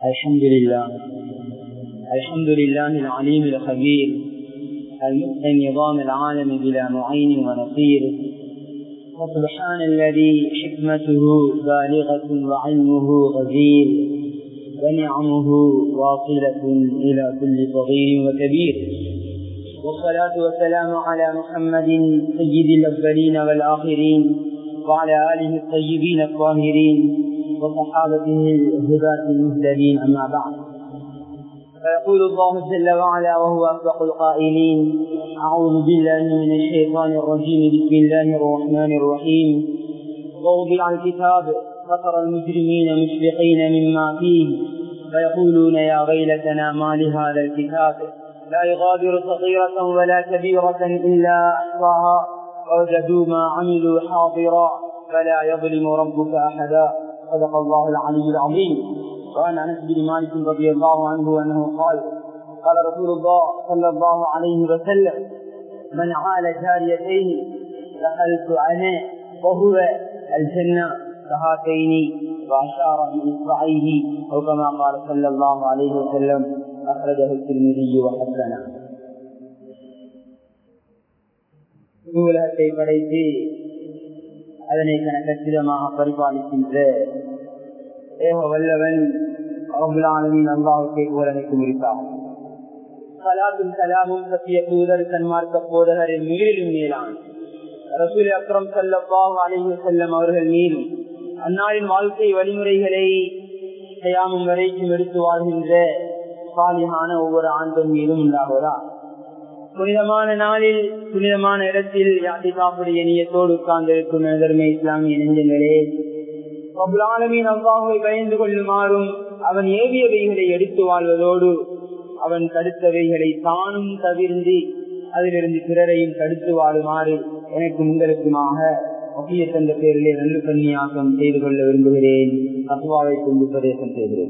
الحمد لله الحمد لله العليم الخبير المحيي نظام العالم بلا معين ونصير وسبحان الذي حكمته بالغة وعلمه غزير ونعمه واصلة إلى كل صغير وكبير والصلاة والسلام على محمد سيد الأولين والآخرين وعلى آله الطيبين الطاهرين وصحابته الهداة المهتدين أما بعد فيقول الله جل وعلا وهو أصدق القائلين أعوذ بالله من الشيطان الرجيم بسم الله الرحمن الرحيم ووضع الكتاب فترى المجرمين مشفقين مما فيه فيقولون يا ويلتنا ما لهذا الكتاب لا يغادر صغيرة ولا كبيرة إلا أحصاها ووجدوا ما عملوا حاضرا فلا يظلم ربك أحدا صدق الله العلي العظيم وعن انس بن مالك رضي الله عنه انه قال قال رسول الله صلى الله عليه وسلم من عال جاريتين دخلت انا وهو الجنه كهاتين واشار باصبعيه او كما قال صلى الله عليه وسلم اخرجه الترمذي وحسنه உலகத்தை படைத்து அதனை கணக்கச்சிதமாக பரிபாலிக்கின்ற ஏக வல்லவன் அவங்களானவின் அல்லாவுக்கே புகழனைக்கு முடித்தாகும் சலாத்தும் சலாமும் சத்திய தூதர் சன்மார்க்க போதகரின் மீறிலும் மேலான் ரசூல் அக்ரம் சல்லாஹ் அலிஹு செல்லம் அவர்கள் மீதும் அன்னாரின் வாழ்க்கை வழிமுறைகளை செய்யாமும் வரைக்கும் எடுத்து வாழ்கின்ற சாலியான ஒவ்வொரு ஆண்டும் மீதும் உண்டாகுவதா புனிதமான நாளில் புனிதமான இடத்தில் யாத்திகாப்புடைய இனியத்தோடு உட்கார்ந்திருக்கும் தர்ம இஸ்லாமிய நெஞ்சங்களே பிரபுலாலமின் அவ்வாவை பயந்து கொள்ளுமாறும் அவன் ஏவியவைகளை எடுத்து வாழ்வதோடு அவன் தடுத்தவைகளை தானும் தவிர்ந்து அதிலிருந்து பிறரையும் தடுத்து வாழுமாறு எனக்கு உங்களுக்குமாக ஒப்பிய தந்த பேரிலே நல்ல கன்னியாக்கம் செய்து கொள்ள விரும்புகிறேன் அசுவாவை கொண்டு உபதேசம் செய்கிறேன்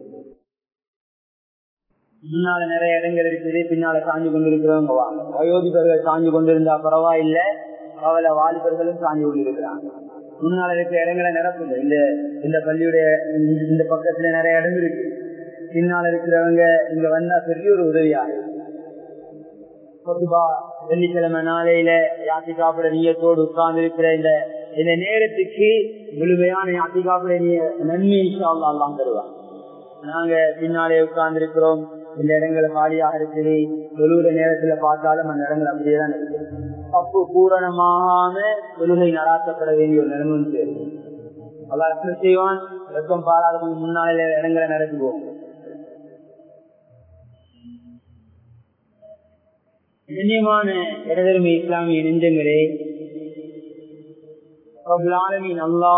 முன்னால நிறைய இடங்கள் இருக்குது பின்னால சாஞ்சு கொண்டிருக்கிறவங்க வயோதிபர்கள் சாஞ்சு கொண்டிருந்தா பரவாயில்ல அவளை வாலிபர்களும் சாஞ்சு கொண்டிருக்கிறாங்க முன்னால இருக்கிற இடங்களை நிரப்புங்க இந்த இந்த பள்ளியுடைய இந்த பக்கத்துல நிறைய இடம் இருக்கு பின்னால இருக்கிறவங்க இங்க வந்தா பெரிய ஒரு உதவியாக பொதுவா வெள்ளிக்கிழமை நாளையில யாத்திகாப்புட நீயத்தோடு உட்கார்ந்து இருக்கிற இந்த இந்த நேரத்துக்கு முழுமையான யாத்திகாப்புட நன்மை எல்லாம் தருவாங்க நாங்க பின்னாலே உட்கார்ந்து இருக்கிறோம் இந்த இடங்கள் காலியாக இருக்குது தொழுகிற நேரத்துல பார்த்தாலும் அந்த இடங்கள் அப்படியேதான் இருக்கு தப்பு பூரணமாக தொழுகை நடாத்தப்பட வேண்டிய ஒரு நிலைமை தெரியும் அல்லா ரத்னம் செய்வான் வெப்பம் பாராத முன்னாலே இடங்களை நடத்துவோம் கண்ணியமான இடதருமை இஸ்லாமிய நெஞ்சங்களே நல்லா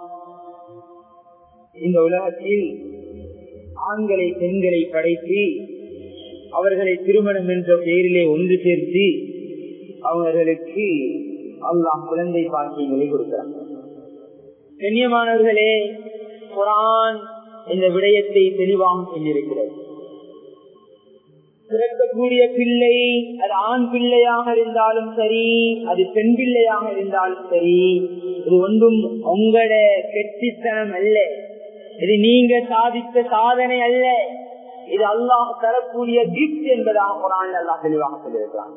இந்த உலகத்தில் ஆண்களை பெண்களை படைத்து அவர்களை திருமணம் என்ற பெயரிலே ஒன்று சேர்த்து அவர்களுக்கு அல்லாஹ் குழந்தை பாக்கியங்களை கொடுக்கிறார் கண்ணியமானவர்களே குரான் இந்த விடயத்தை தெளிவாக சொல்லியிருக்கிறது பிறக்கக்கூடிய பிள்ளை அது ஆண் பிள்ளையாக இருந்தாலும் சரி அது பெண் பிள்ளையாக இருந்தாலும் சரி இது ஒன்றும் உங்களோட கெட்டித்தனம் அல்ல இது நீங்க சாதித்த சாதனை அல்ல இது அல்லாஹ் தரக்கூடிய கிஃப்ட் என்பதாக குரான் அல்லாஹ் தெளிவாக சொல்லியிருக்கிறான்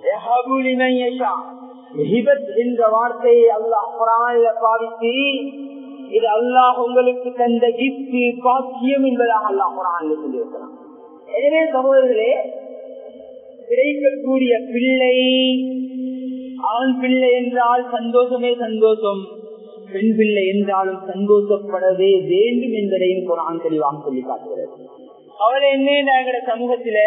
என்ற வார்த்தையை அல்லாஹ் குரான்ல பாவித்து இது அல்லாஹ் உங்களுக்கு தந்த கிஃப்ட் பாக்கியம் என்பதாக அல்லாஹ் குரான்ல சொல்லியிருக்கிறான் எனவே சகோதரர்களே கிடைக்கக்கூடிய பிள்ளை ஆண் பிள்ளை என்றால் சந்தோஷமே சந்தோஷம் பெண் பிள்ளை என்றாலும் சந்தோஷப்படவே வேண்டும் என்பதையும் குரான் தெளிவாக சொல்லி காட்டுகிறது அவள் என்ன எங்க சமூகத்தில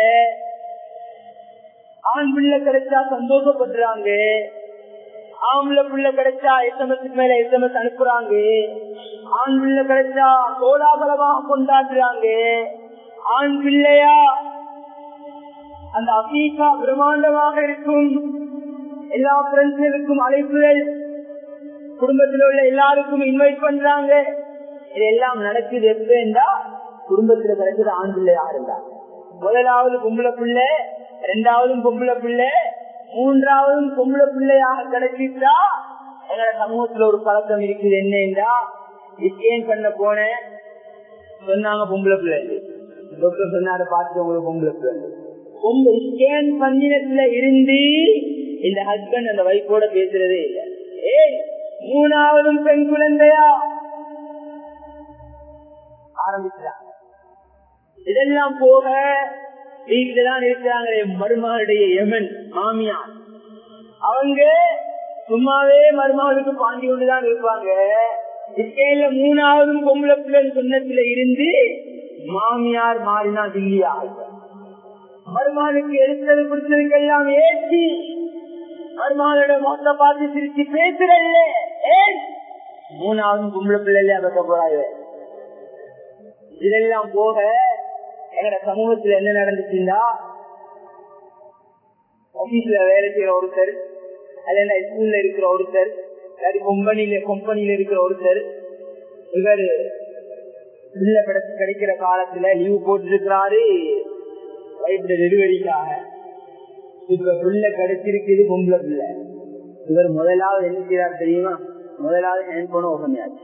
ஆண் பிள்ளை கிடைச்சா சந்தோஷப்படுறாங்க ஆம்பளை பிள்ளை கிடைச்சா எஸ்எம்எஸ் மேல எஸ்எம்எஸ் அனுப்புறாங்க ஆண் பிள்ளை கிடைச்சா கோலாகலமாக கொண்டாடுறாங்க ஆண் பிள்ளையா அந்த அபீகா பிரம்மாண்டமாக இருக்கும் எல்லா பிரெண்ட்ஸுக்கும் அழைப்புகள் குடும்பத்தில் உள்ள எல்லாருக்கும் இன்வைட் பண்றாங்க இதெல்லாம் நடக்குது எப்பா குடும்பத்துல கிடைச்சது ஆண் பிள்ளையா இருந்தா முதலாவது பொம்பளை பிள்ளை இரண்டாவதும் பொம்பளை பிள்ளை மூன்றாவதும் பொம்பளை பிள்ளையாக கிடைச்சிட்டா எங்களோட சமூகத்துல ஒரு பழக்கம் இருக்குது என்னன்னா ஸ்கேன் பண்ண போனேன் சொன்னாங்க பொம்பளை பிள்ளை டாக்டர் சொன்னாரு பார்த்து உங்களுக்கு பொம்பளை பிள்ளை உங்க ஸ்கேன் பண்ணினத்துல இருந்து இந்த ஹஸ்பண்ட் அந்த வைஃபோட பேசுறதே இல்லை ஏய் மூணாவதும் பெண் குழந்தையா ஆரம்பிச்சாங்க இதெல்லாம் போக வீட்டுலதான் இருக்கிறாங்க மருமகளுடைய எமன் மாமியார் அவங்க சும்மாவே மருமகளுக்கு பாண்டி கொண்டுதான் இருப்பாங்க இஸ்ரேல மூணாவது பொம்பளை பிள்ளை சொன்னத்துல இருந்து மாமியார் மாறினா தில்லியா மருமகளுக்கு எடுத்தது பிடிச்சதுக்கு எல்லாம் ஏற்றி மருமகளோட மொத்த பார்த்து சிரிச்சு பேசுறல்ல ஏன் மூணாவது பொம்பளை பிள்ளை வைக்க போறாங்க இதெல்லாம் போக எங்கட சமூகத்துல என்ன நடந்துச்சுன்னா ஆபீஸ்ல வேலை செய்யற ஒருத்தர் அல்ல ஸ்கூல்ல இருக்கிற ஒருத்தர் இல்லாட்டி கம்பெனில கம்பெனில இருக்கிற ஒருத்தர் இவர் பிள்ளை படத்து கிடைக்கிற காலத்துல லீவ் போட்டிருக்கிறாரு வயிற்று டெலிவரிக்காக இப்ப பிள்ளை கிடைச்சிருக்குது பொம்பளை பிள்ளை இவர் முதலாவது என்ன செய்யறாரு தெரியுமா முதலாவது ஹேண்ட் போன ஓபன் ஆச்சு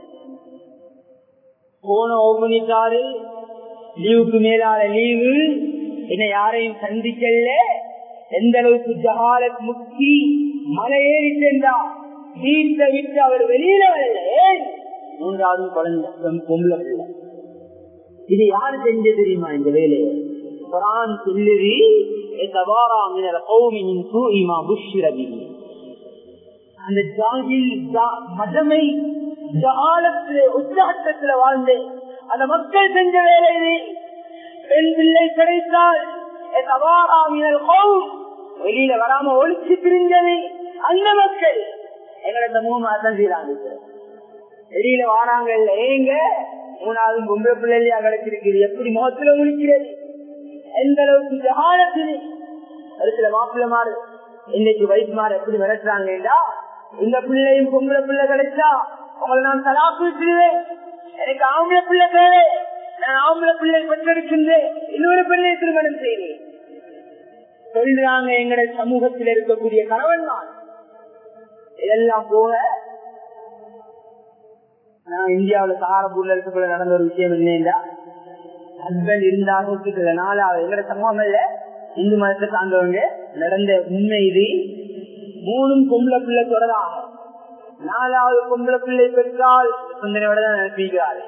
போன ஓபன் பண்ணிட்டாரு லீவுக்கு மேலான லீவு என்ன யாரையும் சந்திக்கல எந்த அளவுக்கு ஜகாலத் முக்கி மலை ஏறி சென்றா வீட்டை விட்டு அவர் வெளியில வரல ஏன் மூன்றாவது குழந்தை பொம்பளை பிள்ளை இது யாரு செஞ்ச தெரியுமா இந்த வேலையை குரான் சொல்லுது எத்தவாரா மினல் கௌமி மின் சூஇ மா புஷ்ஷிர பிஹி அந்த ஜாகில் மதமை ஜாலத்துல உச்சாட்டத்துல வாழ்ந்து அந்த மக்கள் செஞ்ச வேலை இது பெண் பிள்ளை கிடைத்தால் வெளியில வராம ஒழிச்சு பிரிஞ்சது அந்த மக்கள் எங்களை சமூகம் அதான் செய்யறாங்க வெளியில வாராங்க இல்ல ஏங்க மூணாவது பொம்பளை பிள்ளையா கிடைச்சிருக்குது எப்படி முகத்துல முழிக்கிறது எந்த அளவுக்கு ஜாலத்தில் ஒரு சில மாப்பிள்ளமாறு இன்னைக்கு வயசுமாறு எப்படி விரட்டுறாங்கடா இந்த பிள்ளையும் பொம்பளை பிள்ளை கிடைச்சா உங்களை நான் தலாக்கு வச்சிருவேன் எனக்கு ஆம்பளை பிள்ளை தேவை நான் ஆம்பளை பிள்ளை பெற்றெடுக்கின்றேன் இன்னொரு பிள்ளை திருமணம் செய்வேன் சொல்றாங்க எங்கட சமூகத்தில் இருக்கக்கூடிய கணவன் தான் இதெல்லாம் போக நான் இந்தியாவுல சகாரப்பூர்ல இருக்கக்குள்ள நடந்த ஒரு விஷயம் என்னன்னா ஹஸ்பண்ட் இருந்தாலும் ஒத்துக்கல நாலாவது எங்கட சமூகம் இல்ல இந்து மதத்தை சார்ந்தவங்க நடந்த உண்மை இது மூணும் பொம்பளை பிள்ளை தொடராக நாலாவது பொம்பளை பிள்ளை பெற்றால் சிந்தனையோட தான் நினைப்பிக்கிறாரு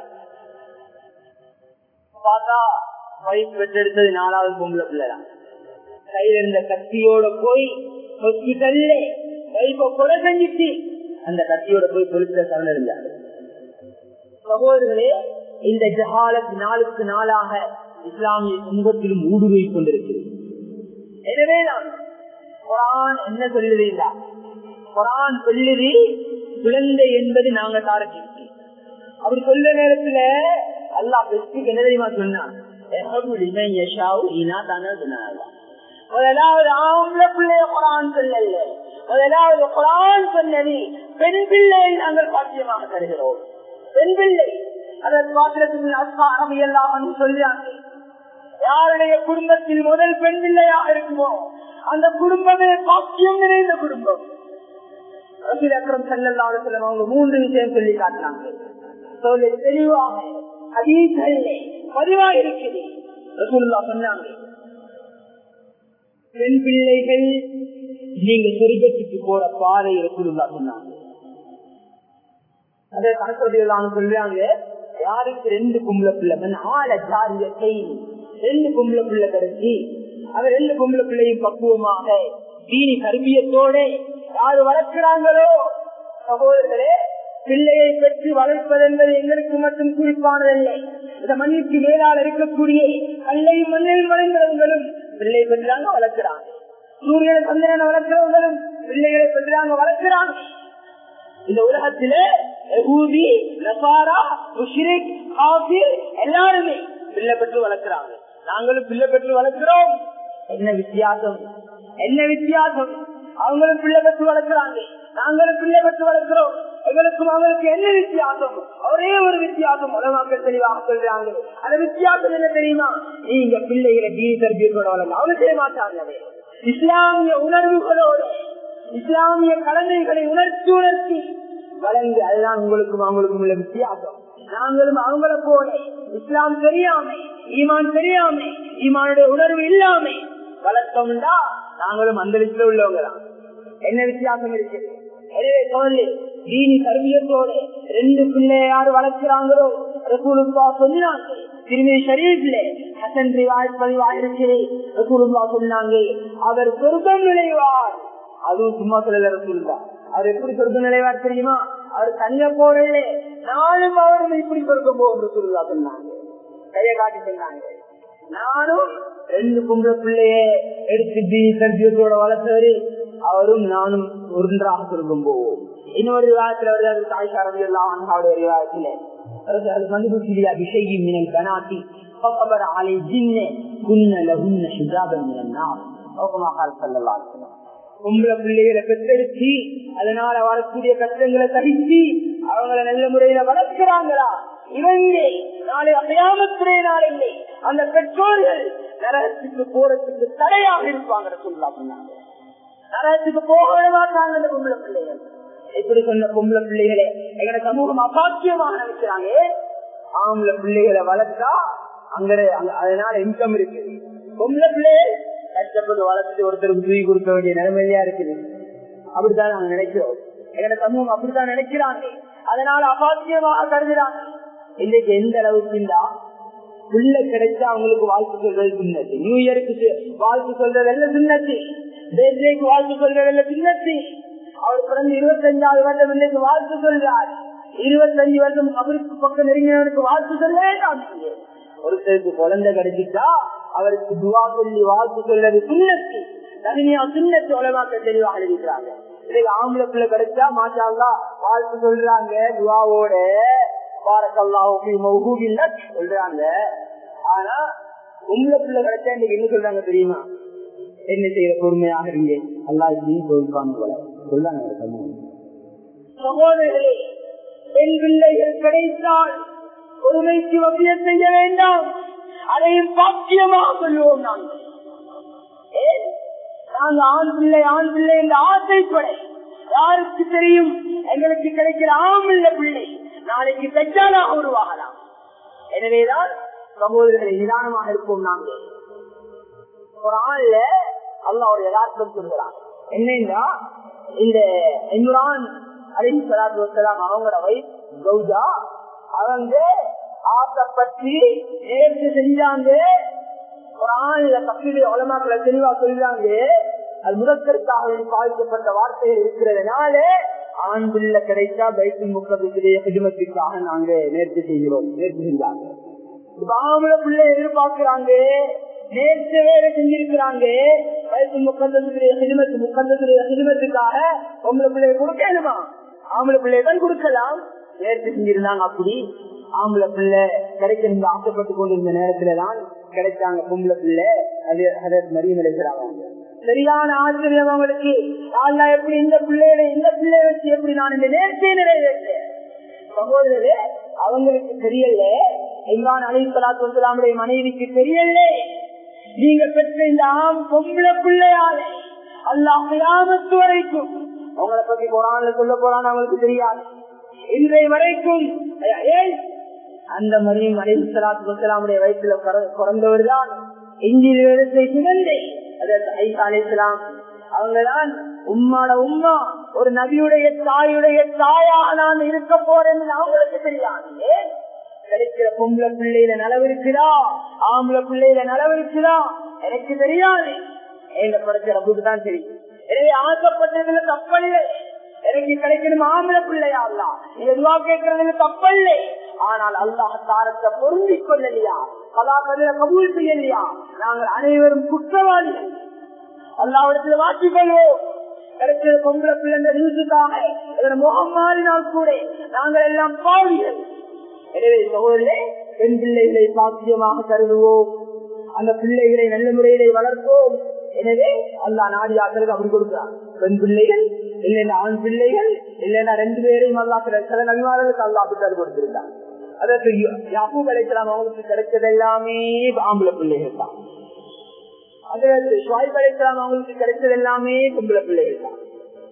பார்த்தா வயசு பெற்றெடுத்தது நாலாவது பொம்பளை பிள்ளை தான் கையில இருந்த கத்தியோட போய் ஹாஸ்பிட்டல்ல வைப்ப கொலை செஞ்சிச்சு அந்த கத்தியோட போய் பொலிசுல சரணடைஞ்சாரு சகோதரர்களே இந்த ஜஹாலத் நாளுக்கு நாளாக இஸ்லாமிய சமூகத்திலும் ஊடுருவி கொண்டிருக்கிறது எனவே நான் குரான் என்ன சொல்லுறீங்களா குரான் சொல்லுது குழந்தை என்பது நாங்க தாரக்கு அப்படி சொல்ல நேரத்துல அல்லா பெஸ்டுக்கு என்ன தெரியுமா சொன்னான் முதலாவது ஆம்பளை பிள்ளைய குரான் சொல்லல முதலாவது குரான் சொன்னது பெண் பிள்ளையை நாங்கள் பாக்கியமாக தருகிறோம் பெண் பிள்ளை அதன் பாத்திரத்தில் அஸ்மாரம் எல்லாம் சொல்றாங்க யாருடைய குடும்பத்தில் முதல் பெண் பிள்ளையாக இருக்குமோ அந்த குடும்பமே பாக்கியம் நிறைந்த குடும்பம் அக்கரம் செல்லல்லாத அவங்க மூன்று விஷயம் சொல்லி காட்டினாங்க தெளிவாக அதீசல்லே பதிவாக இருக்குது சொன்னாங்க பெண் பிள்ளைகள் நீங்க சொர்க்கத்துக்கு போற பாதை ரசூலுல்லா சொன்னாங்க அதே கணக்கு சொல்றாங்க யாருக்கு ரெண்டு கும்பல பிள்ளை ஆள ஜாரிய செய்தி ரெண்டு கும்பல பிள்ளை கிடைச்சி அந்த ரெண்டு கும்பல பிள்ளையும் பக்குவமாக தீனி கருவியத்தோட யாரு வளர்க்கிறாங்களோ சகோதரர்களே பிள்ளையை பெற்று வளர்ப்பது என்பது எங்களுக்கு மட்டும் குறிப்பானதல்ல இந்த மண்ணிற்கு மேலால் இருக்கக்கூடிய கல்லையும் மண்ணில் வளைந்தவங்களும் பிள்ளை பெற்றாங்க வளர்க்கிறாங்க சூரியனை சந்திரனை வளர்க்கிறவங்களும் பிள்ளைகளை பெற்றாங்க வளர்க்கிறாங்க இந்த உலகத்திலே யகூதி நசாரா முஷ்ரிக் காபிர் எல்லாருமே பிள்ளை பெற்று வளர்க்கிறாங்க நாங்களும் பிள்ளை பெற்று வளர்க்கிறோம் என்ன வித்தியாசம் என்ன வித்தியாசம் அவங்களும் பிள்ளை பெற்று வளர்க்கிறாங்க நாங்களும் பிள்ளை பெற்று வளர்க்கிறோம் எங்களுக்கும் அவங்களுக்கு என்ன வித்தியாசம் ஒரே ஒரு வித்தியாசம் உலகங்கள் தெளிவாக சொல்றாங்க அந்த வித்தியாசம் என்ன தெரியுமா நீங்க பிள்ளைகளை தீனி தர்பியோட வளர்ந்து அவங்க செய்ய மாட்டாங்க இஸ்லாமிய உணர்வுகளோடு இஸ்லாமிய கடமைகளை உணர்ச்சி உணர்த்தி வளர்ந்து அதுதான் உங்களுக்கும் அவங்களுக்கும் உள்ள வித்தியாசம் நாங்களும் அவங்கள போல இஸ்லாம் தெரியாம ஈமான் தெரியாம ஈமானுடைய உணர்வு இல்லாம வளர்த்தோம்டா நாங்களும் அந்த லிஸ்ட்ல உள்ளவங்க தான் என்ன வித்தியாசம் இருக்குது எனவே சொல்லி தீனி கருவியத்தோடு ரெண்டு பிள்ளை யாரு வளர்க்கிறாங்களோ ரசூலுல்லா சொன்னாங்க திருமதி ஷரீஃப்ல ஹசன் ரிவாய் பதிவாயிருக்கு ரசூலுல்லா சொன்னாங்க அவர் சொர்க்கம் நுழைவார் அதுவும் சும்மா சொல்லல ரசூலுல்லா அவர் எப்படி சொர்க்கம் நுழைவார் தெரியுமா அவர் தனியா போறே நானும் அவரும் இப்படி சொர்க்கம் போகும் ரசூலுல்லா சொன்னாங்க கையை காட்டி சொன்னாங்க நானும் ரெண்டு பொம்பளை பிள்ளைய எடுத்து பி சர்ஜியத்தோட வளர்த்தவரு அவரும் நானும் ஒன்றாக சொர்க்கம் போவோம் இன்னொரு விவாதத்துல வருது தாய்ஷா ரவி எல்லாம் அவருடைய விவாதத்துல மதுபுசிலியா விஷயம் மினல் கனாத்தி فقبر على الجن كن لهن حجابا من النار او كما قال صلى الله عليه وسلم பொம்பளை பிள்ளைகளை பெற்றெடுத்து அதனால வரக்கூடிய கஷ்டங்களை சகிச்சு அவங்களை நல்ல முறையில வளர்க்கிறாங்களா இவங்க நாளை அசையாமத்துடைய நாள் இல்லை அந்த பெற்றோர்கள் நரகத்துக்கு போறதுக்கு தடையாக இருப்பாங்க சொல்லலாம் சொன்னாங்க நரகத்துக்கு போகவே மாட்டாங்க அந்த பொம்பளை பிள்ளைகள் இப்படி சொன்ன பொம்பளை பிள்ளைகளே எங்கட சமூகம் அசாத்தியமாக நினைக்கிறாங்க ஆம்பளை பிள்ளைகளை வளர்த்தா அங்க அதனால இன்கம் இருக்கு பொம்பளை பிள்ளைகள் கஷ்டப்பட்டு வளர்த்து ஒருத்தருக்கு தூக்கி கொடுக்க வேண்டிய நிலைமையா இருக்குது அப்படித்தான் நாங்க நினைக்கிறோம் எங்கட சமூகம் அப்படித்தான் நினைக்கிறாங்க அதனால அபாத்தியமாக கருதுறாங்க இன்னைக்கு எந்த அளவுக்கு இருந்தா புள்ள கிடைச்சா அவங்களுக்கு வாழ்த்து சொல்றது சின்னத்து நியூ இயருக்கு வாழ்த்து சொல்றது எல்லாம் சின்னத்து பேர்தேக்கு வாழ்த்து சொல்றது எல்லாம் சின்னத்து அவர் பிறந்து இருபத்தஞ்சாவது வருடம் இன்னைக்கு வாழ்த்து சொல்றார் இருபத்தஞ்சு வருஷம் அவருக்கு பக்கம் நெருங்கினவருக்கு வாழ்த்து சொல்ல வேண்டாம் ஒருத்தருக்கு குழந்தை கிடைச்சிட்டா அவருக்கு துவா சொல்லி வாழ்த்து சொல்றது சுண்ணத்து தனியா சுண்ணத்து உலமாக்க தெளிவாக எழுதிக்கிறாங்க இதுக்கு ஆம்பளை பிள்ளை கிடைச்சா மாஷால்லா வாழ்த்து சொல்றாங்க துவாவோட சொல்றாங்க ஆனா உங்களை பிள்ளை கிடைச்சா இன்னைக்கு என்ன சொல்றாங்க தெரியுமா என்ன செய்யற பொறுமையாக இருங்க அல்லா இப்படின்னு சொல்லிருப்பாங்க போல சொல்றாங்க சகோதரர்களே பெண் பிள்ளைகள் கிடைத்தால் பொறுமைக்கு வசிய செய்ய வேண்டாம் அதையும் பாக்கியமாக சொல்லுவோம் நாங்கள் நாங்க ஆண் பிள்ளை ஆண் பிள்ளை என்ற ஆசைப்பட யாருக்கு தெரியும் எங்களுக்கு கிடைக்கிற ஆமில்ல பிள்ளை நாளைக்கு பெற்றாலாக உருவாகலாம் எனவேதான் சகோதரர்களை நிதானமாக இருப்போம் நாங்கள் ஒரு ஆள்ல அல்ல ஒரு யதார்த்தம் சொல்கிறான் என்னன்னா இந்த இம்ரான் அலி சலாத்து வசலாம் அவங்களோட வயசு கௌஜா அவங்க ஆசைப்பட்டு நேர்த்து செஞ்சாங்க ஒரு ஆணில தப்பிலே உலமாக்களை தெளிவா சொல்றாங்க அது முதற்கருத்தாக பாதிக்கப்பட்ட வார்த்தைகள் இருக்கிறதுனால ஆண் பிள்ளை கிடைச்சா பைத்து முக்கத்துடைய குடும்பத்துக்காக நாங்க நேர்த்தி செய்கிறோம் நேர்த்தி செஞ்சாங்க இப்ப ஆம்பளை பிள்ளை எதிர்பார்க்கிறாங்க நேற்று வேலை செஞ்சிருக்கிறாங்க வயசு முக்கந்தத்துடைய சினிமத்து முக்கந்தத்துடைய சினிமத்துக்காக பொம்பளை பிள்ளைய கொடுக்கணுமா ஆம்பளை பிள்ளைய தான் கொடுக்கலாம் நேற்று செஞ்சிருந்தாங்க அப்படி ஆம்பளை பிள்ளை கிடைக்கிற ஆசைப்பட்டு கொண்டிருந்த நேரத்துலதான் கிடைச்சாங்க பொம்பளை பிள்ளை அது அதற்கு மரியம் அடைக்கிறாங்க சரியான ஆச்சரியம் அவங்களுக்கு அல்லா எப்படி இந்த பிள்ளைகளை இந்த பிள்ளைய வச்சு எப்படி நான் இந்த நேர்ச்சியை நிறைவேற்றேன் சகோதரரே அவங்களுக்கு தெரியல இம்ரான் அலி சலாத்து வசலாமுடைய மனைவிக்கு தெரியல நீங்க பெற்ற இந்த ஆம் பொம்பளை பிள்ளையாலே அல்லாஹ் கியாமத்து வரைக்கும் அவங்களை பத்தி போறான்ல சொல்ல போறான்னு அவங்களுக்கு தெரியாது இன்றைய வரைக்கும் ஏன் அந்த மரியம் அலி சலாத்து வசலாமுடைய வயிற்றுல பிறந்தவர் தான் இஞ்சில் வேதத்தை சுமந்தை அலிஸ்லாம் அவங்கதான் உம்மாட உம்மா ஒரு நபியுடைய தாயுடைய தாயாக நான் இருக்க போறேன்னு அவங்களுக்கு தெரியாது கிடைக்கிற பொம்பளை பிள்ளையில நலவு இருக்குதா ஆம்பளை பிள்ளையில நலவு இருக்குதா எனக்கு தெரியாது எங்க படைச்ச ரப்புக்கு தான் தெரியும் எனவே ஆசைப்பட்டதுல தப்பல்ல எனக்கு கிடைக்கணும் ஆம்பளை பிள்ளையா அல்ல எதுவா கேட்கறதுல தப்பல்ல ஆனால் அல்லாஹ் தாரத்தை பொருந்திக் கொள்ளலையா கலாபதில கபூல் செய்யலையா நாங்கள் அனைவரும் குற்றவாளிகள் அல்லாவிடத்துல மாற்றிக் கொள்வோம் கிடைச்சது பொம்பளை பிள்ளை நியூஸுக்காக முகம் மாறினால் கூட நாங்கள் எல்லாம் பாவிகள் எனவே சகோதரே பெண் பிள்ளைகளை சாத்தியமாக கருதுவோம் அந்த பிள்ளைகளை நல்ல முறையிலே வளர்ப்போம் எனவே அல்லா நாடி ஆக்களுக்கு அப்படி கொடுக்கிறான் பெண் பிள்ளைகள் இல்லைன்னா ஆண் பிள்ளைகள் இல்லைன்னா ரெண்டு பேரையும் அல்லா சில நல்வாளர்களுக்கு அல்லா அப்படி கொடுத்திருந்தான் அதற்கு யாபூ கிடைக்கலாம் அவங்களுக்கு கிடைச்சது எல்லாமே ஆம்பளை பிள்ளைகள் தான் அதற்கு ஷாய் கிடைக்கலாம் அவங்களுக்கு கிடைச்சது எல்லாமே பொம்பளை பிள்ளைகள் தான்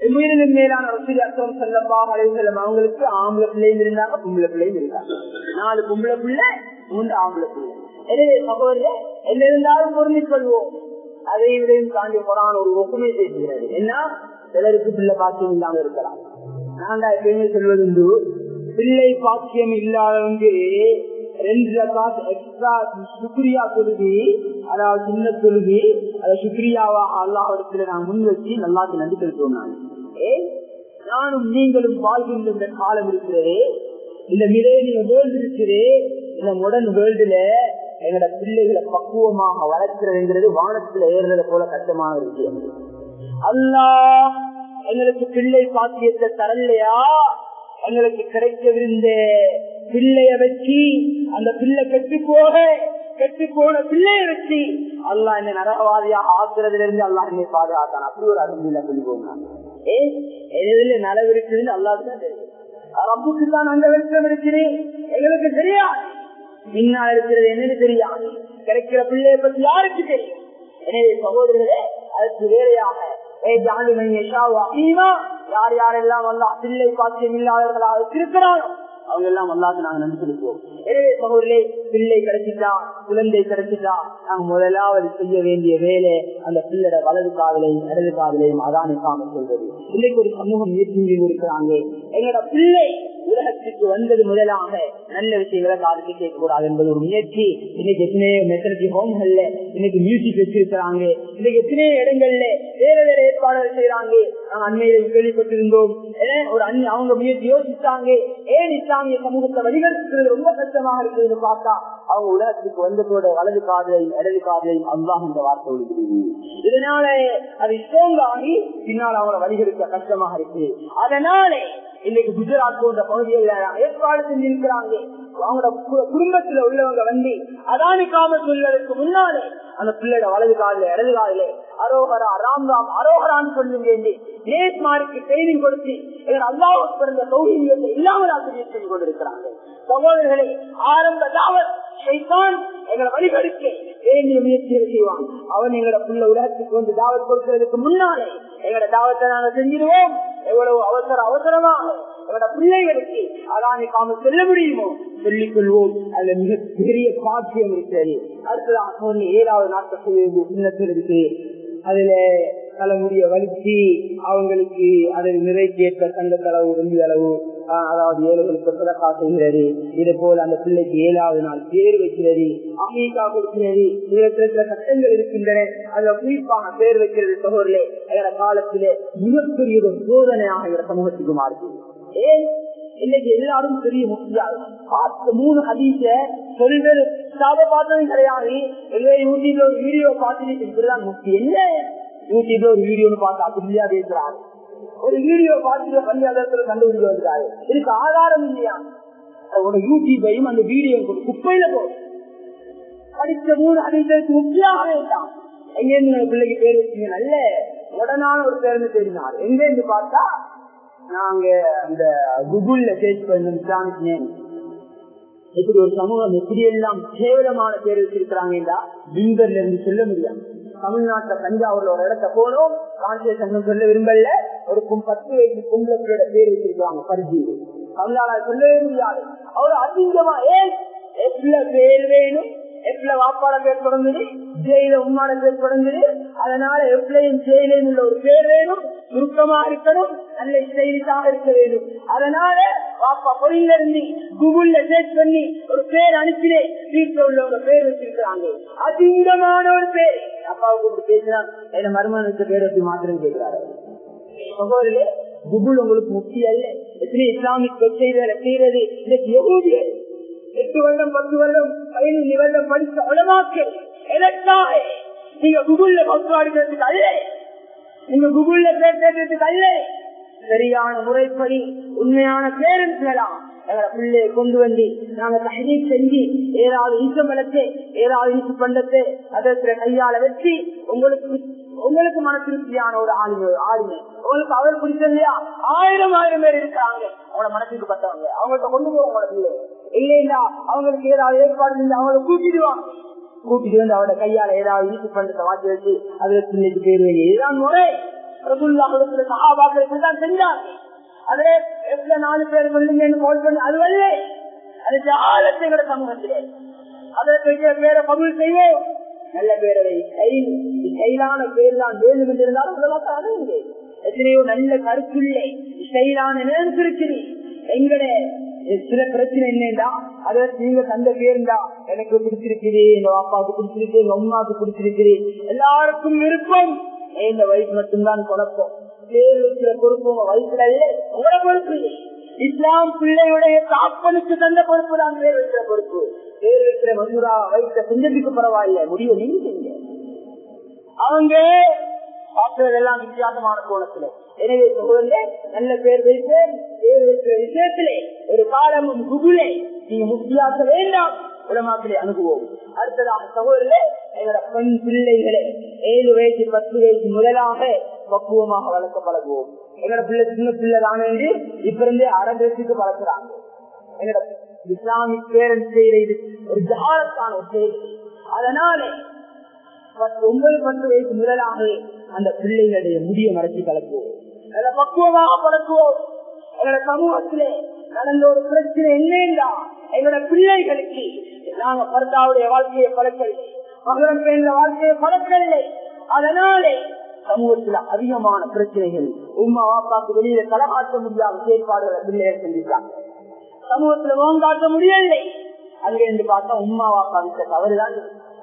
உயிரினும் மேலான ரசூல் அக்கம் செல்லப்பா செல்லம் அவங்களுக்கு ஆம்பளை பிள்ளைங்க இருந்தாங்க பொம்பளை பிள்ளைங்க இருந்தாங்க நாலு பொம்பளை பிள்ளை மூன்று ஆம்பளை பிள்ளை எனவே சகோதரே என்ன இருந்தாலும் பொருந்திக் கொள்வோம் அதை இதையும் தாண்டி போறான் ஒரு ஒப்புமை செய்கிறது என்ன சிலருக்கு பிள்ளை பாக்கியம் இல்லாம இருக்கலாம் நான் தான் எப்பயுமே சொல்வதுண்டு பிள்ளை பாக்கியம் இல்லாதவங்க ரெண்டு ரகாத் எக்ஸ்ட்ரா சுக்ரியா தொழுகி அதாவது சின்ன தொழுகி அதை சுக்ரியாவா அல்லாஹிடத்துல நான் முன் வச்சு நல்லாக்கு நன்றி செலுத்துவோம் நான் ஏ நானும் நீங்களும் வாழ்கின்ற இந்த காலம் இருக்கிறதே இந்த மிலேனிய வேர்ல்டு இருக்கிறே இந்த முடன் வேர்ல்டுல எங்களோட பிள்ளைகளை பக்குவமாக வளர்க்கிறதுங்கிறது வானத்துல ஏறுறத போல கஷ்டமான விஷயம் அல்லா எங்களுக்கு பிள்ளை பாக்கியத்தை தரலையா எங்களுக்கு கிடைக்கவிருந்த பிள்ளைய வச்சு அந்த பிள்ளை கெட்டு போக கெட்டு போன பிள்ளைய வச்சு அல்லா என்ன நரகவாதியா ஆக்குறதுல இருந்து அல்லா என்னை பாதுகாத்தான் அப்படி ஒரு அருமையில சொல்லி போனாங்க ஏ எதுல நலவு இருக்குதுன்னு அல்லாது தான் தெரியும் ரப்புக்கு தான் அந்த வெளிச்சம் இருக்கிறேன் எங்களுக்கு தெரியாது பின்னால் இருக்கிறது என்னன்னு தெரியாது கிடைக்கிற பிள்ளைய பத்தி யாருக்கு தெரியும் எனவே சகோதரர்களே அதுக்கு வேறையாக யார் யாரெல்லாம் வந்தா பிள்ளை பாக்கியம் இல்லாதவர்களாக இருக்கிறாரோ அவங்க எல்லாம் அல்லாது நாங்க நன்றி செலுத்துவோம் எனவே சகோதரே பிள்ளை கிடைச்சிட்டா குழந்தை கிடைச்சிட்டா நாங்க முதலாவது செய்ய வேண்டிய வேலை அந்த பிள்ளட வலது காதலையும் இடது காதலையும் அதானிக்காம சொல்றது இன்னைக்கு ஒரு சமூகம் முயற்சி இருக்கிறாங்க எங்களோட பிள்ளை உலகத்துக்கு வந்தது முதலாக நல்ல விஷயங்களை காதுக்கு கேட்க கூடாது என்பது ஒரு முயற்சி இன்னைக்கு எத்தனையோ மெத்தனத்தி ஹோம்கள்ல இன்னைக்கு மியூசிக் வச்சிருக்கிறாங்க இன்னைக்கு எத்தனையோ இடங்கள்ல வேற வேற ஏற்பாடுகள் செய்யறாங்க நாங்க அண்மையில கேள்விப்பட்டிருந்தோம் ஒரு அண்ணி அவங்க முயற்சி யோசிச்சாங்க ஏன் இஸ்லாமிய சமூகத்தை வழிநடத்துறது ரொம்ப கஷ்டமாக இருக்குதுன்னு பார்த்தா அவங்க உலகத்துக்கு வந்ததோட வலது காதலையும் இடது காதலையும் அல்லாஹ் இந்த வார்த்தை ஒழுகிறது இதனால அது ஸ்ட்ராங் ஆகி பின்னால் அவங்களை வழிகெடுக்க கஷ்டமாக இருக்கு அதனாலே இன்னைக்கு குஜராத் போன்ற பகுதிகளில் ஏற்பாடு செஞ்சிருக்கிறாங்க அவங்களோட குடும்பத்துல உள்ளவங்க வந்து அதானிக்காம சொல்வதற்கு முன்னாலே அந்த பிள்ளையோட வலது காலில இடது காலில அரோகரா ராம் ராம் அரோகரான்னு சொல்லுங்க நேஸ்மாருக்கு ட்ரைனிங் கொடுத்து எங்கள் அல்லாவுக்கு பிறந்த சௌகரியத்தை இல்லாமல் ஆசிரியர் செய்து கொண்டிருக்கிறாங்க சகோதரர்களை ஆரம்ப தாவத் ஷைத்தான் எங்களை வழிபடுக்க வேண்டிய முயற்சிகளை செய்வான் அவன் எங்களோட புள்ள உலகத்துக்கு வந்து தாவத் கொடுக்கிறதுக்கு முன்னாலே எங்களோட தாவத்தை நாங்க செஞ்சிருவோம் எவ்வளவு அவசர அவசரமாக எங்களோட பிள்ளைகளுக்கு அதானி காம செல்ல முடியுமோ சொல்லிக் கொள்வோம் அதுல மிக பெரிய பாக்கியம் இருக்கிறது அடுத்ததாக ஏழாவது நாட்கள் செய்ய வேண்டிய சின்னத்தில் இருக்கு அதுல தலைமுடிய வலிச்சு அவங்களுக்கு அதை நிறைவேற்ற தங்கத்தளவு வெள்ளி அளவு அதாவது ஏழைகளுக்கு சதக்கா செய்கிறது இது போல அந்த பிள்ளைக்கு ஏழாவது நாள் பேர் வைக்கிறது அமெரிக்கா கொடுக்கிறது சில சட்டங்கள் இருக்கின்றன அதுல குறிப்பாக பேர் வைக்கிறது சகோதரே எங்களோட காலத்திலே மிகப்பெரிய ஒரு சோதனையாக எங்க சமூகத்துக்கு மாறுது ஏன் இன்னைக்கு எல்லாரும் பெரிய முக்கியம் பார்த்த மூணு ஹதீச சொல்வது சாத பார்த்ததும் கிடையாது எங்க யூடியூப்ல ஒரு வீடியோ பார்த்துட்டு இப்படிதான் முக்கியம் என்ன யூடியூப்ல ஒரு வீடியோன்னு பார்த்து அப்படியா பேசுறாரு ஒரு வீடியோ பார்த்துட்டு பஞ்சாயத்துல கண்டுபிடிக்க வந்துட்டாரு இதுக்கு ஆதாரம் இல்லையா ஒரு யூடியூபையும் அந்த வீடியோ குப்பையில போகும் படிச்ச மூணு அதிசயத்துக்கு முக்கியமாக வேண்டாம் எங்க இருந்து பிள்ளைக்கு பேர் வச்சீங்க நல்ல உடனான ஒரு பேருந்து தெரிஞ்சார் எங்க இருந்து பார்த்தா நாங்க அந்த குகுல்ல சேர்ச் பண்ண இஸ்லாமிக் நேம் இப்படி ஒரு சமூகம் எப்படி எல்லாம் கேவலமான பேர் வச்சிருக்கிறாங்கடா பிங்கர்ல இருந்து சொல்ல முடியாது தமிழ்நாட்டுல தஞ்சாவூர்ல ஒரு இடத்த போனோம் கான்சேஷன் சொல்ல விரும்பல ஒரு பத்து வயசு கும்பலோட பேர் வச்சிருக்காங்க பரிஜி தமிழ்நாடு சொல்லவே முடியாது அவ்வளவு அதிகமா ஏன் எவ்வளவு பேர் வேணும் எவ்வளவு வாப்பாட பேர் தொடங்குது ஜெயில உண்மான பேர் தொடங்குது அதனால எவ்வளையும் ஜெயிலையும் உள்ள ஒரு பேர் வேணும் சுருக்கமா இருக்கணும் நல்ல ஸ்டைலிஷாக இருக்க வேண்டும் அதனால வாப்பா பொறியில இருந்து கூகுள்ல சர்ச் பண்ணி ஒரு பேர் அனுப்பினே வீட்டுல உள்ள ஒரு பேர் வச்சிருக்கிறாங்க அதிகமான ஒரு பேர் அப்பாவுக்கு பேசினா என்ன மருமகனுக்கு பேர் வச்சு மாத்திரம் கேட்கிறாரு சகோதரே குகுல் உங்களுக்கு முக்கியம் அல்ல எத்தனை இஸ்லாமிக் செய்திகளை செய்யறது இதற்கு எவ்வளவு எட்டு வருடம் பத்து வருடம் பதினைந்து வருடம் படித்த உலமாக்கள் எதற்காக நீங்க குகுல்ல பக்குவாடுக்கிறதுக்கு அல்ல நீங்க குகுல்ல பேசுறதுக்கு அல்ல சரியான முறைப்படி உண்மையான பேரண்ட்ஸ்லாம் எங்களை பிள்ளையை கொண்டு வந்து நாங்க தகவல் செஞ்சு ஏதாவது ஈசம் வளர்த்து ஏதாவது ஈசு பண்டத்தை அதற்கு கையால வச்சு உங்களுக்கு உங்களுக்கு மன திருப்தியான ஒரு ஆளுமை ஆளுமை உங்களுக்கு அவர் பிடிச்ச இல்லையா ஆயிரம் ஆயிரம் பேர் இருக்கிறாங்க அவங்களோட மனசுக்கு பட்டவங்க அவங்கள்ட்ட கொண்டு போவோம் உங்களோட பிள்ளை இல்லைன்னா அவங்களுக்கு ஏதாவது ஏற்பாடு செஞ்சு அவங்கள கூட்டிடுவாங்க கூட்டிட்டு வந்து அவரோட கையால ஏதாவது ஈட்டு பண்டத்தை வாங்கி வச்சு அதுல பிள்ளைக்கு பேர் வேண்டிய இதுதான் முறை பிரபுல்லாஹுடத்துல சகாபாக்கள் இப்படிதான் செஞ்சாங்க அதே எவ்வளவு நாலு பேர் சொல்லுங்கன்னு கால் பண்ணி அது வரல அது ஜாலத்தை எங்களோட சமூகத்திலே அதை பெரிய பேரை பகுல் செய்வோம் நல்ல பேரவை செயல் செயலான பேர் தான் வேண்டும் என்று இருந்தாலும் உலகத்தை அணுகுங்க எத்தனையோ நல்ல கருத்துள்ளே செயலான நினைச்சிருக்கிறீ எங்கட சில பிரச்சனை என்னண்டா அத நீங்க தந்த பேருண்டா எனக்கு பிடிச்சிருக்குது எங்க அப்பாவுக்கு பிடிச்சிருக்கு எங்க அம்மாவுக்கு பிடிச்சிருக்குது எல்லாருக்கும் விருப்பம் இந்த வயசு மட்டும்தான் குழப்பம் பேர் வைக்கிற பொறுப்பு உங்க வயசுல இல்ல உங்களோட பொறுப்பு இஸ்லாம் பிள்ளையுடைய தாப்பனுக்கு தந்த பொறுப்பு தான் பேர் வைக்கிற பொறுப்பு பேர் வைக்கிற மதுரா வைக்கிற செஞ்சதுக்கு பரவாயில்ல முடிவு நீங்க செய்யுங்க அவங்க பார்க்கிறது எல்லாம் வித்தியாசமான கோணத்திலே எனவே சொல்லுங்க நல்ல பேர் வைப்பேன் பேர் வைக்கிற விஷயத்திலே ஒரு காலமும் குகுலே நீங்க முக்கியாக்க வேண்டாம் உலமாக்கிலே அனுபவம் அடுத்ததாக சகோதரே எங்களோட பெண் பிள்ளைகளே ஏழு வயசு பத்து வயசு முதலாக பக்குவமாக வளர்க்க பழகுவோம் எங்களோட பிள்ளை சின்ன பிள்ளை தானே என்று இப்ப இருந்தே அரை வயசுக்கு வளர்க்கிறாங்க எங்களோட இஸ்லாமிக் பேரண்ட்ஸ் செய்யறது ஒரு ஜாலத்தான ஒரு செயல் அதனாலே ஒன்பது பத்து வயசு முதலாக அந்த பிள்ளைகளுடைய முடிய மறைச்சி கலக்குவோம் அதை பக்குவமாக பழக்குவோம் எங்களோட சமூகத்திலே நடந்த ஒரு பிரச்சனை என்னண்டா எங்களோட பிள்ளைகளுக்கு நாங்க பர்தாவுடைய வாழ்க்கையை பழக்கவில்லை மகரம் பேர்ந்த வாழ்க்கையை பழக்கவில்லை அதனாலே சமூகத்தில் அதிகமான பிரச்சனைகள் உமா வாப்பாக்கு வெளியில களமாற்ற முடியாத செயற்பாடுகளை பிள்ளைகள் செஞ்சுட்டாங்க சமூகத்துல முகம் காட்ட முடியவில்லை அங்கிருந்து பார்த்தா உமா வாப்பா விட்ட தவறுதான்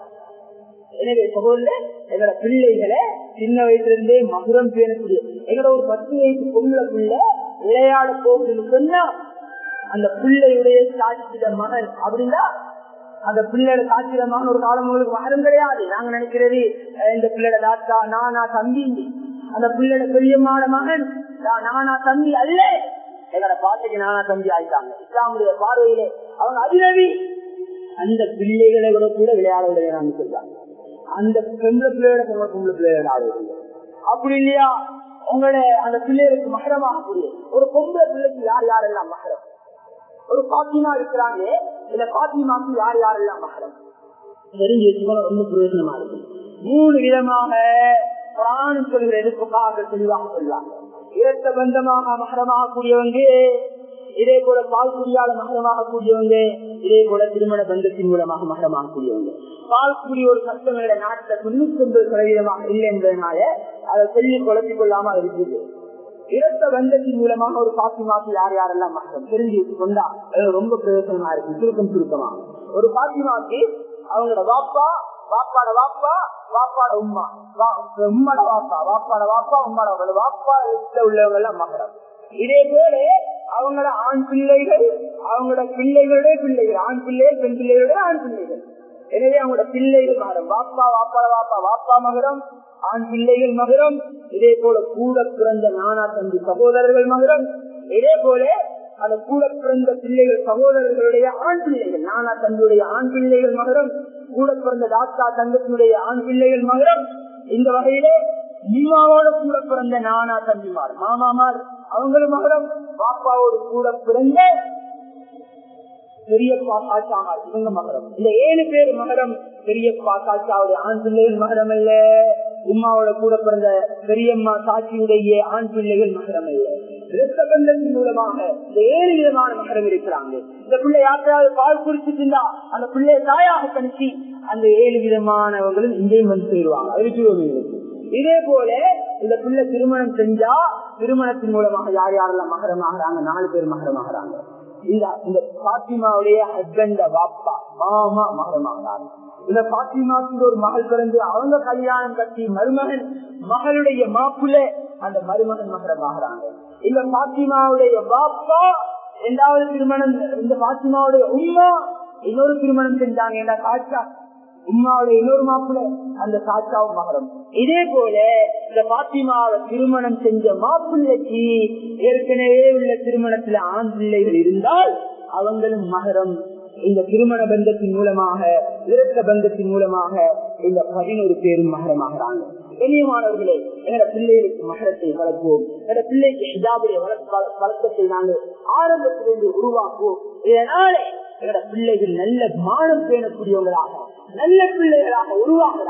எனவே சகோதர எங்களோட பிள்ளைகளை சின்ன வயசுல இருந்தே மதுரம் பேணக்கூடிய எங்களோட ஒரு பத்து வயசு பொம்பளை பிள்ளை விளையாட போகுதுன்னு சொன்னா அந்த பிள்ளையுடைய சாட்சித மகன் அப்படின்னா அந்த பிள்ளையோட சாட்சித மகன் ஒரு காலம் உங்களுக்கு மகனும் கிடையாது நாங்க நினைக்கிறது இந்த பிள்ளையோட தாத்தா நானா தம்பி அந்த பிள்ளையோட பெரியம்மான மகன் நானா தம்பி அல்ல எங்களோட பாட்டுக்கு நானா தம்பி ஆயிட்டாங்க இஸ்லாமுடைய பார்வையிலே அவங்க அதிரவி அந்த பிள்ளைகளை விட கூட விளையாட விளையாடான்னு சொல்றாங்க அந்த பெண்களை பிள்ளையோட பொம்பளை பொம்பளை பிள்ளையோட ஆடுவது அப்படி இல்லையா உங்களோட அந்த பிள்ளைகளுக்கு மகரமாகக்கூடிய ஒரு பொம்பளை பிள்ளைக்கு யார் யாரெல்லாம் மகரம் ஒரு பாத்திமா இருக்கிறாங்க இந்த பாத்திமாக்கு யார் யாரெல்லாம் மகரம் தெரிஞ்சு வச்சுக்கணும் ரொம்ப பிரயோஜனமா இருக்கு மூணு விதமாக பிராணி சொல்கிற எதிர்ப்புக்காக தெளிவாக சொல்லுவாங்க இரத்த பந்தமாக மகரமாக கூடியவங்க இதே போல பால் குடியால மகரமாக கூடியவங்க இதே போல திருமண பந்தத்தின் மூலமாக மகரமாக கூடியவங்க பால் குடி ஒரு சட்டங்கள நாட்டுல தொண்ணூத்தி ஒன்பது சதவீதமாக இல்லை என்பதனால அதை சொல்லி குழப்பிக் கொள்ளாம இருக்குது இரத்த பந்தத்தின் மூலமாக ஒரு பாத்திமாக்கு யார் யாரெல்லாம் மகரம் தெரிஞ்சு கொண்டா ரொம்ப பிரயோசனமா இருக்கு சுருக்கம் சுருக்கமா ஒரு பாத்திமாக்கு அவங்களோட வாப்பா வாப்பாட வாப்பா வாப்பாட உம்மா உம்மாட வாப்பா வாப்பாட வாப்பா உம்மாட வாப்பா உள்ளவங்க எல்லாம் மகரம் இதே போல அவங்களோட ஆண் பிள்ளைகள் அவங்களோட பிள்ளைகளுடைய பிள்ளைகள் ஆண் பிள்ளைகள் பெண் பிள்ளைகளுடைய ஆண் பிள்ளைகள் எனவே அவங்களோட பிள்ளைகள் மகரம் வாப்பா வாப்பாட வாப்பா வாப்பா மகரம் ஆண் பிள்ளைகள் மகரம் இதே போல கூட பிறந்த நானா தம்பி சகோதரர்கள் மகரம் இதே போல அந்த கூட பிறந்த பிள்ளைகள் சகோதரர்களுடைய ஆண் பிள்ளைகள் நானா தம்பியுடைய ஆண் பிள்ளைகள் மகரம் கூட பிறந்த தாத்தா தங்கத்தினுடைய ஆண் பிள்ளைகள் மகரம் இந்த வகையிலே நீமாவோட கூட பிறந்த நானா தம்பிமார் மாமாமார் அவங்களும் மகரம் பாப்பாவோடு கூட பிறந்த பெரியப்பா சாச்சாமார் இவங்க மகரம் இந்த ஏழு பேர் மகரம் பெரியப்பா சாச்சாவுடைய ஆண் பிள்ளைகள் மகரம் அல்ல உமாவோட கூட பிறந்த பெரியம்மா சாட்சியுடைய ஆண் பிள்ளைகள் மகரம் அல்ல இரத்த பந்தத்தின் மூலமாக இந்த ஏழு விதமான மகரம் இருக்கிறாங்க இந்த பிள்ளை யாருக்காவது பால் குடிச்சிட்டு இருந்தா அந்த பிள்ளைய தாயாக கணிச்சு அந்த ஏழு விதமானவங்களும் இங்கேயும் வந்து சேருவாங்க அதுக்கு இதே போல இந்த பிள்ளை திருமணம் செஞ்சா திருமணத்தின் மூலமாக யார் யாரெல்லாம் மகரமாகறாங்க நாலு பேர் மகரமாகறாங்க இந்த இந்த பாத்திமாவுடைய ஹஸ்பண்ட பாப்பா மாமா மகரமாகறாங்க இந்த பாத்திமாக்கு ஒரு மகள் பிறந்து அவங்க கல்யாணம் கட்டி மருமகன் மகளுடைய மாப்புல அந்த மருமகன் மகரமாகறாங்க இந்த பாத்திமாவுடைய பாப்பா இரண்டாவது திருமணம் இந்த பாத்திமாவுடைய உமா இன்னொரு திருமணம் செஞ்சாங்க என்ன காட்சா உமாவுடைய இன்னொரு மாப்பிள்ள அந்த சாச்சாவும் மகரம் இதே போல இந்த பாத்திமாவை திருமணம் செஞ்ச மாப்பிள்ளைக்கு ஏற்கனவே உள்ள திருமணத்துல ஆண் பிள்ளைகள் இருந்தால் அவங்களும் மகரம் இந்த திருமண பந்தத்தின் மூலமாக இரத்த பந்தத்தின் மூலமாக இந்த பதினோரு பேரும் மகரமாகிறாங்க இனியமானவர்களே எங்களோட பிள்ளைகளுக்கு மகரத்தை வளர்ப்போம் எங்களோட பிள்ளைக்கு ஹிஜாபுடைய வழக்கத்தை நாங்கள் ஆரம்பத்திலிருந்து உருவாக்குவோம் இதனாலே எங்களோட பிள்ளைகள் நல்ல மானம் பேணக்கூடியவங்களாக நல்ல பிள்ளைகளாக உருவாகிறாங்க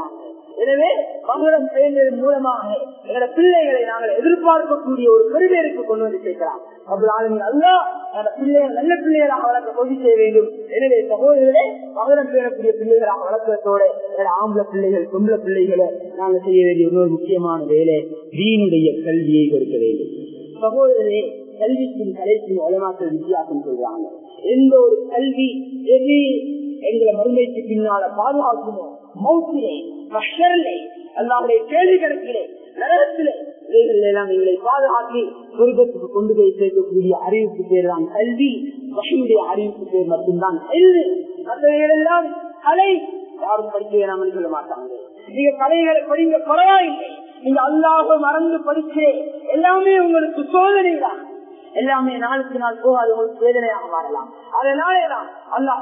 எனவே மகுடம் சேர்ந்ததன் மூலமாக எங்களோட பிள்ளைகளை நாங்கள் எதிர்பார்க்கக்கூடிய ஒரு பெருமைக்கு கொண்டு வந்து சேர்க்கலாம் அப்படி ஆளுங்க அல்லா அந்த பிள்ளைகள் நல்ல பிள்ளைகளாக வளர்க்க உதவி செய்ய வேண்டும் எனவே சகோதரர்களே மகுடம் பேரக்கூடிய பிள்ளைகளாக வளர்க்கறதோட எங்களோட ஆம்பளை பிள்ளைகள் பொம்பளை பிள்ளைகளை நாங்கள் செய்ய வேண்டிய இன்னொரு முக்கியமான வேலை வீணுடைய கல்வியை கொடுக்க வேண்டும் சகோதரரே கல்விக்கும் கலைக்கும் உலமாக்கள் வித்தியாசம் சொல்றாங்க எந்த ஒரு கல்வி எது எங்களை மறுமைக்கு பின்னால பாதுகாக்குமோ மௌத்திலே மஷரிலே அல்லாவுடைய கேள்வி கணக்கிலே நரகத்திலே இவைகள் எல்லாம் எங்களை பாதுகாக்கி சொர்க்கத்துக்கு கொண்டு போய் சேர்க்கக்கூடிய அறிவுக்கு பேர் தான் கல்வி வகையுடைய அறிவுக்கு பேர் மட்டும்தான் கல்வி மற்றவைகள் எல்லாம் கலை யாரும் படிக்க வேணாம்னு சொல்ல மாட்டாங்க நீங்க கலைகளை படிங்க பரவாயில்லை நீங்க அல்லாஹ மறந்து படிச்சு எல்லாமே உங்களுக்கு சோதனை தான் எல்லாமே நாளுக்கு நாள் போக அது உங்களுக்கு வேதனையாக மாறலாம் அதனாலே தான் அல்லாஹ்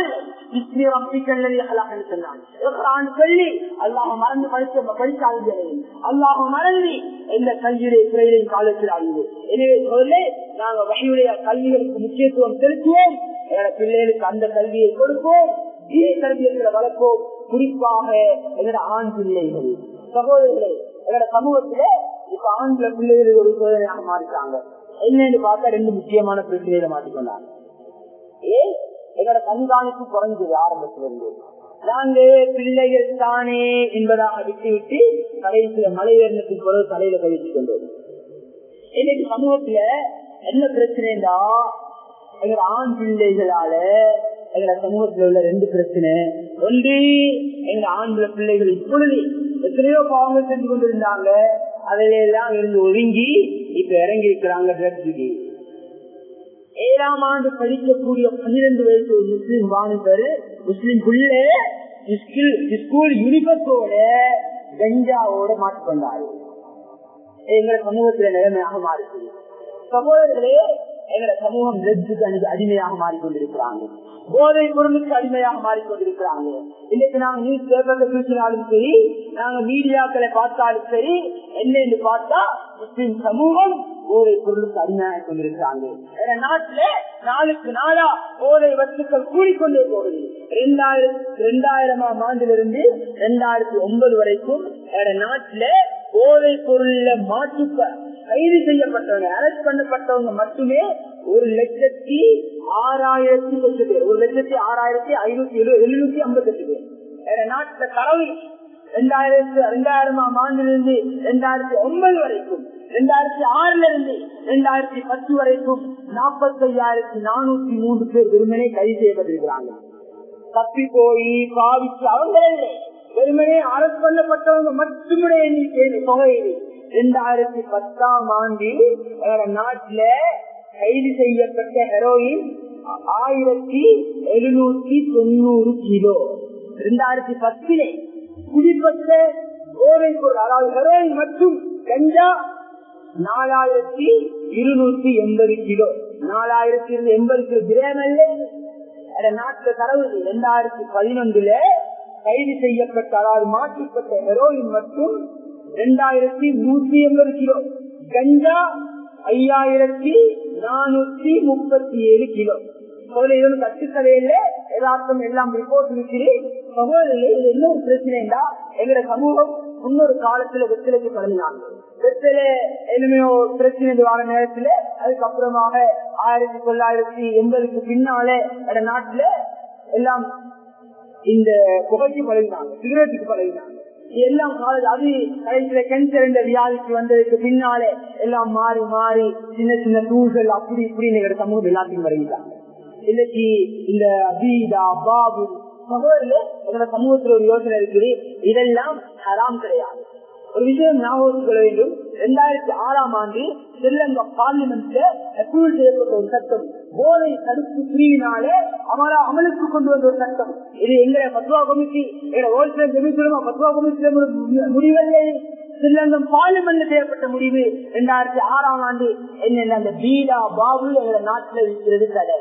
சொன்னான் சொல்லி அல்லாஹ் மறந்து படிச்ச படிக்காதீங்க அல்லாஹ் மறந்து எந்த கல்வியுடைய துறையிலையும் காலத்திலாதீங்க எனவே சொல்லே நாங்க வகையுடைய கல்விகளுக்கு முக்கியத்துவம் செலுத்துவோம் எங்களோட பிள்ளைகளுக்கு அந்த கல்வியை கொடுப்போம் தீய கல்வியர்களை வளர்ப்போம் குறிப்பாக எங்களோட ஆண் பிள்ளைகள் சகோதரர்களே எங்களோட சமூகத்தில இப்ப ஆண்கள பிள்ளைகள் ஒரு சோதனையாக மாறிட்டாங்க என்னன்னு பார்த்தா ரெண்டு முக்கியமான பிரச்சனையில மாட்டிக்கொண்டாங்க ஏன் எங்களோட கண்காணிப்பு குறைஞ்சது ஆரம்பத்திலிருந்து நாங்க பிள்ளைகள் தானே என்பதாக விட்டு விட்டு கடைசியில மலை ஏறினத்துக்கு பிறகு தலையில கழிச்சு கொண்டோம் இன்னைக்கு சமூகத்துல என்ன பிரச்சனைடா எங்க ஆண் பிள்ளைகளால எங்க சமூகத்துல உள்ள ரெண்டு பிரச்சனை ஒன்று எங்க ஆண்கள பிள்ளைகள் இப்பொழுது எத்தனையோ பாவங்கள் செஞ்சு கொண்டிருந்தாங்க அதில எல்லாம் இருந்து ஒதுங்கி இப்ப இறங்கி இருக்கிறாங்க ட்ரக்ஸுக்கு ஏழாம் ஆண்டு படிக்கக்கூடிய பன்னிரண்டு வயசு ஒரு முஸ்லீம் வாணிபர் முஸ்லீம் புள்ளே ஸ்கூல் யூனிபத்தோட கஞ்சாவோட மாற்றிக்கொண்டாரு எங்களை சமூகத்துல நிலைமையாக மாறுது சகோதரர்களே எங்களை சமூகம் ட்ரக்ஸுக்கு அடிமையாக மாறிக்கொண்டிருக்கிறாங்க போதை பொருளுக்கு அடிமையாக மாறிக்கொண்டிருக்கிறாங்க இன்னைக்கு நாங்க நியூஸ் பேப்பர்ல பேசினாலும் சரி நாங்க மீடியாக்களை பார்த்தாலும் சரி என்னன்னு பார்த்தா முஸ்லிம் சமூகம் போதை பொருளுக்கு அடிமையாக கொண்டிருக்கிறாங்க நாட்டுல நாளுக்கு நாளா போதை வஸ்துக்கள் கூடிக்கொண்டே போகுது ரெண்டாயிரம் ரெண்டாயிரமாம் ஆண்டிலிருந்து ரெண்டாயிரத்தி ஒன்பது வரைக்கும் நாட்டுல போதை பொருள்ல மாற்றுப்ப கைது செய்யப்பட்டவங்க அரெஸ்ட் பண்ணப்பட்டவங்க மட்டுமே ஒரு லட்சத்தி ஆறாயிரத்தி எட்டு பேர் ஒரு லட்சத்தி ஆறாயிரத்தி ஐநூத்தி எழுநூத்தி ஐம்பத்தி எட்டு பேர் வேற நாட்டுல தரவு ரெண்டாயிரத்தி ரெண்டாயிரமாம் ஆண்டிலிருந்து ரெண்டாயிரத்தி ஒன்பது வரைக்கும் ரெண்டாயிரத்தி ஆறுல இருந்து ரெண்டாயிரத்தி பத்து வரைக்கும் நாற்பத்தி ஐயாயிரத்தி நானூத்தி மூன்று பேர் வெறுமனே கைது செய்யப்பட்டிருக்கிறாங்க தப்பி போய் பாவிச்சு அவங்க வெறுமனே அரசு பண்ணப்பட்டவங்க மட்டுமே எண்ணிக்கை தொகையில் இரண்டாயிரத்தி பத்தாம் ஆண்டில் நாட்டுல கைது செய்யப்பட்ட ஹெரோயின் ஆயிரத்தி எழுநூத்தி தொண்ணூறு கிலோ இரண்டாயிரத்தி பத்திலே குடிப்பட்ட போதை பொருள் அதாவது ஹெரோயின் மற்றும் கஞ்சா நாலாயிரத்தி இருநூத்தி எண்பது கிலோ நாலாயிரத்தி எண்பது கிலோ கிராம் அல்ல நாட்டுல தரவு இரண்டாயிரத்தி பதினொன்றுல கைது செய்யப்பட்ட அதாவது மாற்றப்பட்ட ஹெரோயின் மற்றும் இரண்டாயிரத்தி நூத்தி எண்பது கிலோ கஞ்சா ஐயாயிரத்தி நானூத்தி முப்பத்தி ஏழு கிலோ சோதனைகளும் கட்டுக்கதையில யதார்த்தம் எல்லாம் ரிப்போர்ட் இருக்குது சகோதரிலே இது என்ன ஒரு பிரச்சனைடா எங்க சமூகம் முன்னொரு காலத்துல வெற்றிலைக்கு பழகினாங்க வெற்றில என்னமையோ பிரச்சனை வர நேரத்துல அதுக்கப்புறமாக ஆயிரத்தி தொள்ளாயிரத்தி எண்பதுக்கு பின்னாலே நாட்டுல எல்லாம் இந்த புகைக்கு பழகினாங்க சிகரெட்டுக்கு பழகினாங்க எல்லாம் காலேஜ் அது கடைசியில கேன்சர் என்ற வியாதிக்கு வந்ததுக்கு பின்னாலே எல்லாம் மாறி மாறி சின்ன சின்ன தூள்கள் அப்படி இப்படி சமூகம் எல்லாத்தையும் வருகிறாங்க இன்னைக்கு இந்த அபீதா பாபு சகோதரில் எங்களோட சமூகத்தில் ஒரு யோசனை இருக்குது இதெல்லாம் ஹராம் கிடையாது ஒரு விஷயம் ஞாபகம் கொள்ள வேண்டும் இரண்டாயிரத்தி ஆறாம் ஆண்டு ஸ்ரீலங்கா பார்லிமெண்ட்ல அப்ரூவல் செய்யப்பட்ட ஒரு சட்டம் போதை தடுப்பு பிரிவினாலே அமலா அமலுக்கு கொண்டு வந்த ஒரு சட்டம் இது எங்க பத்வா கமிட்டி எங்க ஹோல்சேல் கமிட்டிலுமா பத்வா கமிட்டியில முடிவல்ல ஸ்ரீலங்கம் பார்லிமெண்ட் செய்யப்பட்ட முடிவு இரண்டாயிரத்தி ஆறாம் ஆண்டு என்ன அந்த பீடா பாபு எங்க நாட்டுல இருக்கிறது தடை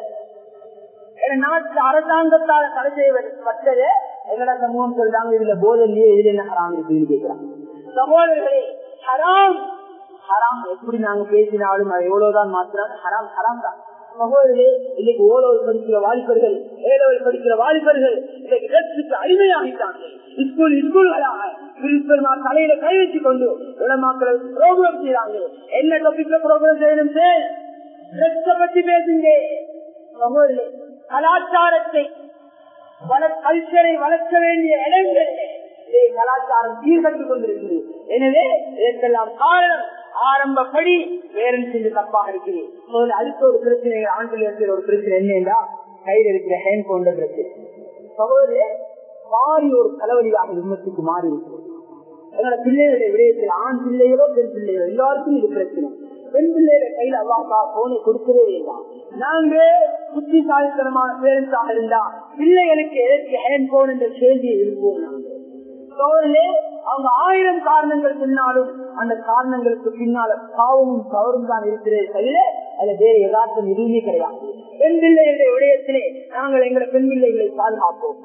நாட்டு அரசாங்கத்தால் தடை செய்யப்பட்டது எங்கட சமூகம் சொல்றாங்க இதுல போதல்லையே இதுல என்ன ஹராம் இருக்குன்னு கேட்கிறாங்க சகோதரர்களே ஹராம் ஹராம் எப்படி நாங்க பேசினாலும் அது எவ்வளவுதான் மாத்திரம் ஹராம் ஹராம் தான் சகோதரே இன்னைக்கு ஓலோவில் படிக்கிற வாலிபர்கள் ஏலோவில் படிக்கிற வாலிபர்கள் இன்னைக்கு ட்ரக்ஸுக்கு அடிமையாகிட்டாங்க ஸ்கூல் ஸ்கூல்களாக பிரின்சிபல் தலையில கை வச்சு கொண்டு உலமாக்களை ப்ரோக்ராம் செய்யறாங்க என்ன டாபிக்ல ப்ரோக்ராம் செய்யணும் சார் பத்தி பேசுங்க சகோதரே கலாச்சாரத்தை கல்ச்சரை வளர்க்க வேண்டிய இடங்கள் கலாச்சாரம் சீர்கட்டு கொண்டிருக்கிறது எனவே இதற்கெல்லாம் காரணம் ஆரம்பப்படி வேறன் செஞ்சு தப்பாக இருக்கிறேன் அடுத்த ஒரு பிரச்சனை ஆண்கள் இருக்கிற ஒரு பிரச்சனை என்னன்னா கையில் இருக்கிற ஹேண்ட் போன்ற பிரச்சனை சகோதரே மாறி ஒரு தலைவலியாக விமர்சிக்கு மாறி இருக்கிறது என்னோட பிள்ளைகளுடைய விடயத்தில் ஆண் பிள்ளைகளோ பெண் பிள்ளைகளோ எல்லாருக்கும் இது பிரச்சனை பெண் பிள்ளைகளை கையில அல்லாக்கா போனை கொடுக்கவே வேண்டாம் நாங்க புத்திசாலித்தனமான பேரண்ட்ஸாக இருந்தா பிள்ளைகளுக்கு எதற்கு ஹேண்ட் போன் என்ற செய்தியை இருப்போம் நாங்கள் அவங்க ஆயிரம் காரணங்கள் பின்னாலும் அந்த காரணங்களுக்கு பின்னால பாவமும் தவறும் தான் இருக்கிறதே தவிர அதுல வேற யதார்த்தம் எதுவுமே கிடையாது பெண் பிள்ளைகளுடைய விடயத்திலே நாங்கள் எங்களை பெண் பிள்ளைகளை பாதுகாப்போம்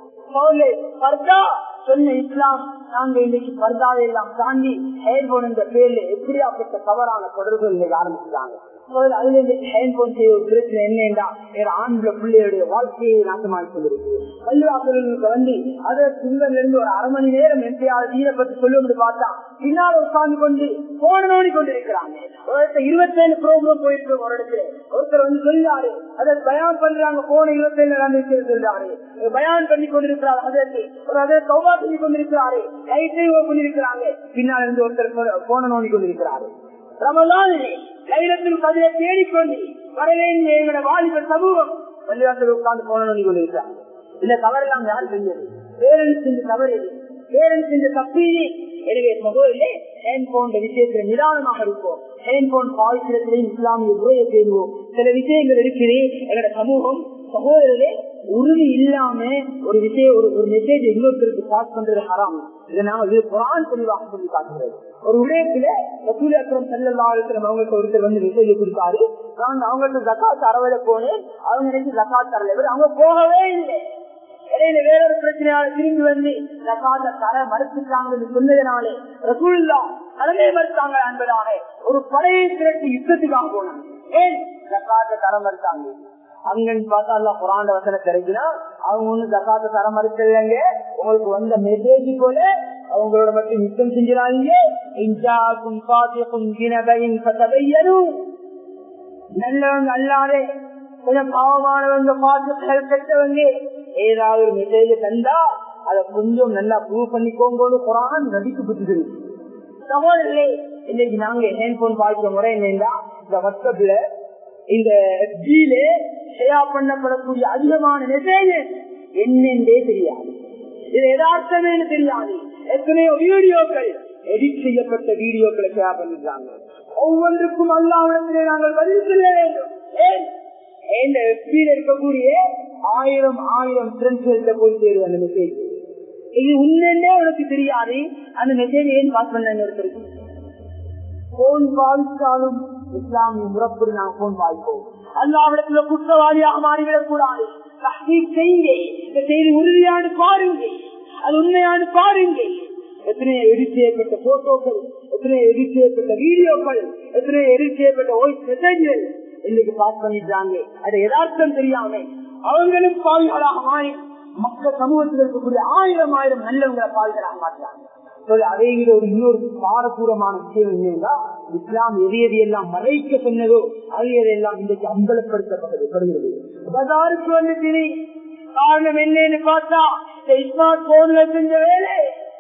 சொன்ன இஸ்லாம் நாங்க இன்னைக்கு பர்தாவை எல்லாம் தாண்டி ஹேர்போன் என்ற பேர்ல எப்படியாப்பட்ட தவறான தொடர்புகள் இன்னைக்கு ஆரம்பிச்சுட்டாங்க அதுல இருந்து ஹேண்ட்போன் செய்ய ஒரு பிரச்சனை என்னண்டா வேற ஆண்கள பிள்ளையுடைய வாழ்க்கையை நாசமாக்கி கொண்டிருக்கு பள்ளிவாசல்களுக்கு வந்து அதை சிங்கம்ல இருந்து ஒரு அரை மணி நேரம் எப்படியாவது தீரை பத்தி சொல்லுவது பார்த்தா பின்னால் உட்கார்ந்து கொண்டு போன நோடி கொண்டிருக்கிறாங்க ஒருத்தர் இருபத்தேழு ப்ரோக்ராம் போயிட்டு ஒரு இடத்துல ஒருத்தர் வந்து சொல்றாரு அதை பயான் பண்றாங்க போன இருபத்தேழு நடந்து சொல்றாரு பயான் பண்ணி கொண்டிருக்கிறார் அதற்கு ஒரு அதை சௌபா பண்ணி கொண்டிருக்கிறாரு லைட்டை கொண்டிருக்கிறாங்க பின்னால் இருந்து ஒருத்தர் போன நோண்டி கொண்டிருக்கிறாரு ரமலானிலே கைரத்தில் கதையை தேடிக்கொண்டு வரவேண்டிய எங்களோட வாலிப சமூகம் பள்ளிவாசல் உட்கார்ந்து போன நோண்டி கொண்டிருக்கிறாங்க இந்த தவறெல்லாம் யார் செஞ்சது பேரண்ட்ஸ் செஞ்ச தவறு எது பேரண்ட்ஸ் செஞ்ச தப்பீது எனவே சகோதரிலே ஹேண்ட்போன் விஷயத்துல நிதானமாக இருப்போம் ஹேண்ட்போன் பாவிக்கிறதுலையும் இஸ்லாமிய முறையை தேடுவோம் சில விஷயங்கள் இருக்குது எங்களோட சமூகம் சகோதரர்களே உறுதி இல்லாம ஒரு விஷயம் ஒரு ஒரு மெசேஜ் இன்னொருத்தருக்கு பாஸ் பண்றது ஹராம் இதை நாம இது குரான் தெளிவாக சொல்லி காட்டுறது ஒரு விடயத்துல ரசூல் அக்ரம் செல்லல்லாத்திரம் அவங்களுக்கு ஒருத்தர் வந்து மெசேஜ் கொடுத்தாரு நான் அவங்களுக்கு ஜக்காத் அறவிட போனேன் அவங்க நினைச்சு ஜக்காத் தரல அவங்க போகவே இல்லை இடையில வேறொரு பிரச்சனையால திரும்பி வந்து ஜக்காத்த தர மறுத்துட்டாங்கன்னு சொன்னதுனாலே ரசூல்லா தலைமை மறுத்தாங்க என்பதாக ஒரு படையை திரட்டி யுத்தத்துக்காக போனாங்க ஏன் ஜக்காத்த தர மறுத்தாங்க அங்கன்னு பார்த்தா அல்ல குரான் வசனம் கிடைக்குன்னா அவங்க ஒண்ணு ஜக்காத்த தர மறுக்கலைங்க உங்களுக்கு வந்த மெசேஜ் போல அவங்களோட மட்டும் யுத்தம் செஞ்சிடாதீங்க இன்ஜாக்கும் பாத்தியக்கும் கிணபையும் பத்தவையரும் நல்லவங்க அல்லாதே கொஞ்சம் பாவமானவங்க பாத்துக்கள் கெட்டவங்க ஏதாவது ஒரு மெசேஜ் தந்தா அதை கொஞ்சம் நல்லா ப்ரூவ் பண்ணிக்கோங்க குரான் நடிக்கு புத்துது சகோதரர்களே இன்னைக்கு நாங்க ஹேண்ட்போன் பார்க்கிற முறை என்னன்னா இந்த வாட்ஸ்அப்ல இந்த எஃப்ஜில ஷேர் பண்ணப்படக்கூடிய அதிகமான மெசேஜ் என்னென்றே தெரியாது இது யதார்த்தமே தெரியாது எத்தனையோ வீடியோக்கள் எடிட் செய்யப்பட்ட வீடியோக்களை ஷேர் பண்ணிருக்காங்க ஒவ்வொன்றுக்கும் அல்லாவிடத்திலே நாங்கள் பதில் சொல்ல வேண்டும் ஏன் இந்த எஃபியில் இருக்கக்கூடிய ஆயிரம் ஆயிரம் ஃப்ரெண்ட்ஸ்கிட்ட போய் சேருது அந்த மெசேஜ் இது உண்மையே உனக்கு தெரியாது அந்த மெசேஜ் ஏன் பாஸ் பண்ண ஒருத்தருக்கு போன் பாதித்தாலும் இஸ்லாமிய முறப்படி நாங்கள் போன் பாதிப்போம் அல்லாவிடத்துல குற்றவாளியாக மாறிவிடக் கூடாது செய்யுங்க இந்த செய்தி உறுதியான பாருங்க அது உண்மையான பாருங்க எத்தனையோ எடிட் செய்யப்பட்ட போட்டோக்கள் எத்தனையோ எடிட் செய்யப்பட்ட வீடியோக்கள் எத்தனையோ எடிட் செய்யப்பட்ட வாய்ஸ் மெசேஜ்கள் இன்னைக்கு பாஸ் பண்ணிட்டாங்க அது யதார்த்தம் தெரியாம அவங்களும் பாவிகளாக மாறி மக்கள் சமூகத்தில் இருக்கக்கூடிய ஆயிரம் ஆயிரம் நல்லவங்களை பாவிகளாக மாற்றாங்க அதை விட ஒரு இன்னொரு பாரபூரமான விஷயம் என்னன்னா இஸ்லாம் எது எது எல்லாம் மறைக்க சொன்னதோ அது எதையெல்லாம் இன்றைக்கு அம்பலப்படுத்தப்படுகிறது பஜாருக்கு வந்து திரி காரணம் என்னன்னு பார்த்தா இந்த ஸ்மார்ட் போன்ல செஞ்ச வேலை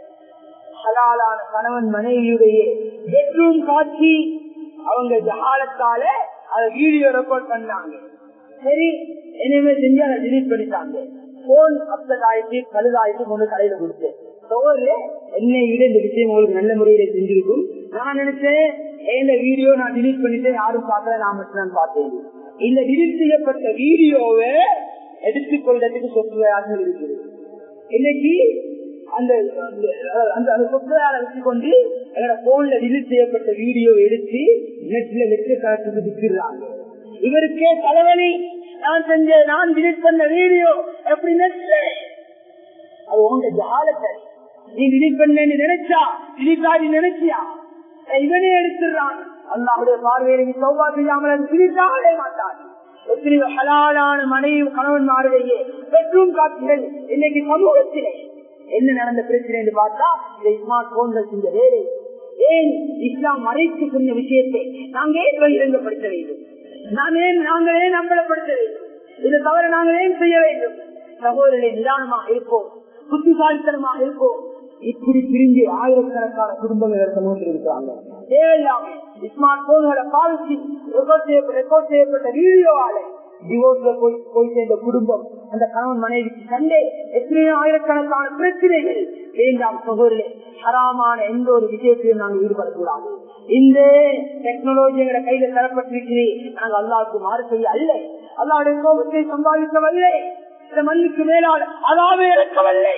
ஹலாலான கணவன் மனைவியுடைய பெட்ரூம் காட்சி அவங்க ஜகாலத்தால அதை வீடியோ ரெக்கார்ட் பண்ணாங்க சரி இனிமே செஞ்சு அதை டிலீட் பண்ணிட்டாங்க போன் அப்செட் ஆயிடுச்சு கழுதாயிட்டு கொண்டு கடையில கொடுத்தேன் சோர்ல என்னை விட இந்த விஷயம் உங்களுக்கு நல்ல முறையில செஞ்சிருக்கும் நான் நினைச்சேன் இந்த வீடியோ நான் டிலீட் பண்ணிட்டேன் யாரும் பார்க்கல நான் மட்டும் தான் பார்த்தேன் இந்த டிலீட் செய்யப்பட்ட வீடியோவை எடுத்துக்கொள்றதுக்கு சொத்துவையாக இருக்குது இன்னைக்கு அந்த அந்த சொத்துவையால வச்சுக்கொண்டு என்னோட போன்ல டிலீட் செய்யப்பட்ட வீடியோ எடுத்து நெட்ல லட்சக்கணக்குக்கு விற்கிறாங்க இவருக்கே தலைவலி நான் செஞ்ச நான் டிலீட் பண்ண வீடியோ எப்படி நெட்ல அது உங்க ஜாலத்தை நீ டிலீட் பண்ணு நினைச்சா டிலீட் ஆகி நினைச்சியா இவனே எடுத்துறான் அல்லாவுடைய பார்வையில நீ சௌபாக இல்லாமல் டிலீட் ஆகவே மாட்டான் எத்தனையோ ஹலாலான மனைவி கணவன் மாறுவையே பெட்ரூம் காட்சிகள் இன்னைக்கு சமூகத்திலே என்ன நடந்த பிரச்சனை என்று பார்த்தா இந்த ஸ்மார்ட் போன்கள் செஞ்ச வேலை ஏன் இஸ்லாம் மறைத்து சொன்ன விஷயத்தை நாங்க ஏன் பகிரங்கப்படுத்த வேண்டும் நாம் ஏன் நாங்களே நம்பலப்படுத்த வேண்டும் இதை தவிர நாங்கள் ஏன் செய்ய வேண்டும் சகோதரர்களை நிதானமாக இருப்போம் புத்திசாலித்தனமாக இருப்போம் இப்படி பிரிஞ்சு ஆயிரக்கணக்கான குடும்பங்கள் சமூகத்தில் இருக்கிறாங்க தேவையில்லாம ஸ்மார்ட் போன்களை பாவிச்சு ரெக்கார்ட் செய்யப்பட்ட வீடியோவால டிவோர்ஸ்ல போய் போய் சேர்ந்த குடும்பம் அந்த கணவன் மனைவிக்கு சண்டே எத்தனையோ ஆயிரக்கணக்கான பிரச்சனைகள் வேண்டாம் சகோதரே ஹராமான எந்த ஒரு விஷயத்திலும் நாங்கள் ஈடுபடக்கூடாது இந்த டெக்னாலஜி எங்களை கையில தரப்பட்டிருக்கிறே நாங்கள் அல்லாவுக்கு மாறு செய்ய அல்ல அல்லாவுடைய கோபத்தை சம்பாதிக்கவில்லை இந்த மண்ணுக்கு மேலால் அதாவே இறக்கவில்லை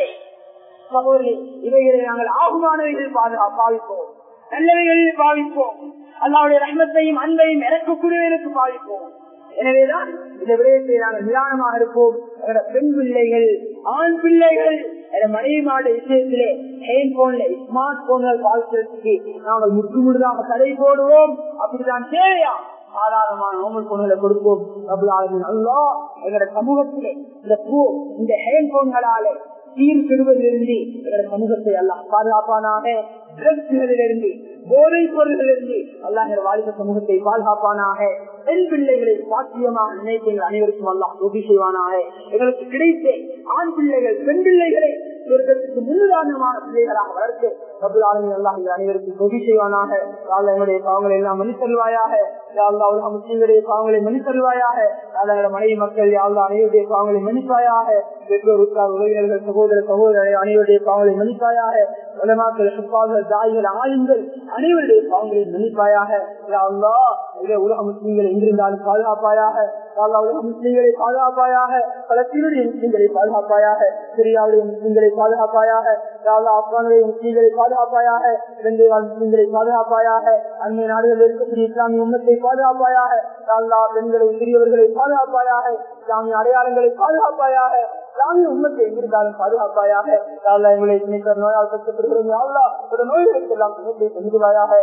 சகோதரி இவைகளை நாங்கள் ஆகுமானவைகள் பாவிப்போம் நல்லவைகளில் பாவிப்போம் அல்லாவுடைய ரஹ்மத்தையும் அன்பையும் இறக்கக்கூடியவர்களுக்கு பாவிப்போம் எனவேதான் இந்த விடயத்தை நாங்கள் நிதானமாக இருப்போம் பெண் பிள்ளைகள் ஆண் பிள்ளைகள் மனைவிமாட விஷயத்திலே ஹேண்ட் போன்ல ஸ்மார்ட் போன்கள் பாவிக்கிறதுக்கு நாங்கள் முற்று முழுதாக தடை போடுவோம் அப்படிதான் தேவையா சாதாரணமான நோமல் பொண்ணுகளை கொடுப்போம் அல்லா எங்களோட சமூகத்திலே இந்த பூ இந்த ஹேண்ட் போன்களாலே சீர் கெடுவதிலிருந்து எங்களோட சமூகத்தை எல்லாம் பாதுகாப்பானாக ட்ரக்ஸ்களிலிருந்து போதைப் பொருள்களிலிருந்து அல்லாஹ் வாலிப சமூகத்தை பாதுகாப்பானாக பெண் பிள்ளைகளை பாக்கியமாக நினைத்து எங்கள் அனைவருக்கும் அல்லாஹ் உதவி செய்வானாக எங்களுக்கு கிடைத்த ஆண் பிள்ளைகள் பெண் பிள்ளைகளை சொர்க்கத்துக்கு முன்னுதாரணமான பிள்ளைகளாக வளர்த்து ரபுல்லாலுமே அல்லாஹ் எங்கள் அனைவருக்கும் உதவி செய்வானாக எங்களுடைய பாவங்களை எல்லாம் மன்னித்தருவாயாக யாழ்லா உலக முஸ்லீம்களுடைய பாவங்களை மன்னித்தருவாயாக யாழ்லா மனைவி மக்கள் யாழ்லா அனைவருடைய பாவங்களை மன்னிப்பாயாக பெற்றோர் உற்றார் உறவினர்கள் சகோதர சகோதரரை அனைவருடைய பாவங்களை மன்னிப்பாயாக உலமாக்கள் சுப்பார்கள் தாய்கள் ஆயுங்கள் அனைவருடைய பாவங்களை மன்னிப்பாயாக யாழ்லா உலக முஸ்லீம்களை எங்கிருந்தாலும் பாதுகாப்பாயாக யாழ்லா உலக முஸ்லீம்களை பாதுகாப்பாயாக பலத்தினுடைய முஸ்லீம்களை பாதுகாப்பாயாக சிரியாவுடைய முஸ்லீம்களை பாதுகாப்பாயாக யாழ்லா ஆப்கானுடைய முஸ்லீம்களை பாதுகாப்பாயாக இலங்கை வாழ் முஸ்லீம்களை பாதுகாப்பாயாக அண்மை நாடுகளில் இருக்கக்கூடிய இஸ்லாமிய உம்மத்தை பாதுகாப்பாயாக யாழ்லா பெண்களை சிறியவர்களை பாதுகாப்பாயாக இஸ்லாமிய அடையாளங்களை பாதுகாப்பாயாக இஸ்லாமிய உண்மத்தை எங்கிருந்தாலும் பாதுகாப்பாயாக யாழ்லா எங்களை திணைக்கர் நோயால் கஷ்டப்படுகிறோம் யாழ்லா ஒரு நோய்களுக்கு எல்லாம் சுகத்தை செஞ்சுவாயாக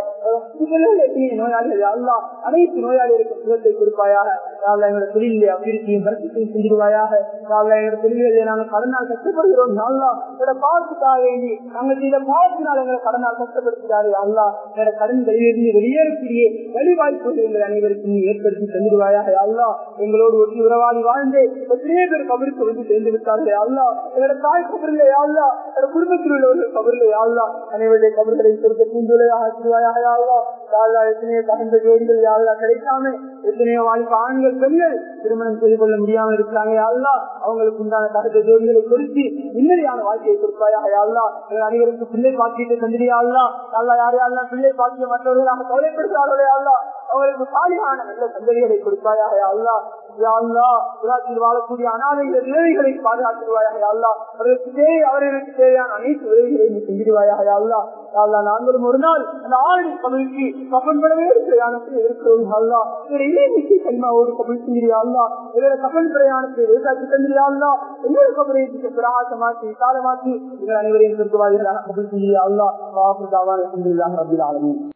நோயாளிகள் யாழ்லா அனைத்து நோயாளிகளுக்கு சுகத்தை கொடுப்பாயாக யாழ்லா எங்களோட தொழிலே அபிவிருத்தியும் பரிசுத்தையும் செஞ்சிருவாயாக யாழ்லா எங்களோட தொழில்களிலே நாங்கள் கடனால் கஷ்டப்படுகிறோம் யாழ்லா எங்களோட பாவத்துக்காக வேண்டி நாங்கள் செய்த பாவத்தினால் எங்களை கடனால் கஷ்டப்படுத்துகிறாரு அல்லா எங்களோட கடன்களிலிருந்து வெளியேறக்கூடிய வழிவாய்ப்புகள் எங்கள் அனைவருக்கும் நீ ஏற்படுத்தி தந்துடுவாயாக அல்லா எங்களோடு ஒட்டி உறவாடி வாழ்ந்து எத்தனையோ பேர் கபருக்கு வந்து சேர்ந்து விட்டார்கள் அல்லா எங்களோட தாய் கபரிலே அல்லா எங்களோட குடும்பத்தில் உள்ளவர்கள் கபரிலே அல்லா அனைவருடைய கபர்களை கொடுக்க பூந்துளையாக ஆக்கிடுவாயாக அல்லா யாழ்லா எத்தனையோ தகுந்த ஜோடிகள் யாழ்லா கிடைக்காம எத்தனையோ வாழ்க்கை ஆண்கள் பெண்கள் திருமணம் செய்து கொள்ள முடியாம இருக்கிறாங்க அல்லா அவங்களுக்கு உண்டான தகுந்த ஜோடிகளை கொடுத்து நிம்மதியான வாழ்க்கையை கொடுப்பாயாக அல்லா எங்கள் அனைவருக்கு பிள்ளை பாக்கியத்தை தந்திரியா அல்லா அல்லா யார் யாரெல்லாம் பிள்ளை பாக்கிய மற்றவர்களாக கவலைப்படுத்தார்களே அல்லா அவங்களுக்கு சாலியான நல்ல சந்ததிகளை கொடுப்பாயாக அல்லா அல்லா உலகத்தில் வாழக்கூடிய அனாதைகள் தேவைகளை பாதுகாத்துருவாயாக அல்லா அவர்களுக்கு தேவை அவர்களுக்கு தேவையான அனைத்து உதவிகளையும் நீ செஞ்சிருவாயாக அல்லா அல்லா நாங்களும் ஒரு நாள் அந்த ஆளுநர் கபலுக்கு கப்பன் படவே பிரயாணத்தை இருக்கிறோம் அல்லா இவரை இணைமிக்கு கல்மாவோடு கபல் செஞ்சிரியா அல்லா இவரை கப்பல் பிரயாணத்தை விவசாயத்தை தந்திரியா அல்லா எங்களோட கபலை பிரகாசமாக்கி விசாலமாக்கி இவர் அனைவரையும் சொர்க்கவாதிகளாக கபல் செஞ்சிரியா அல்லா வாக்கு தாவான் அலமதுல்லாஹ் ரபில் ஆலமீன்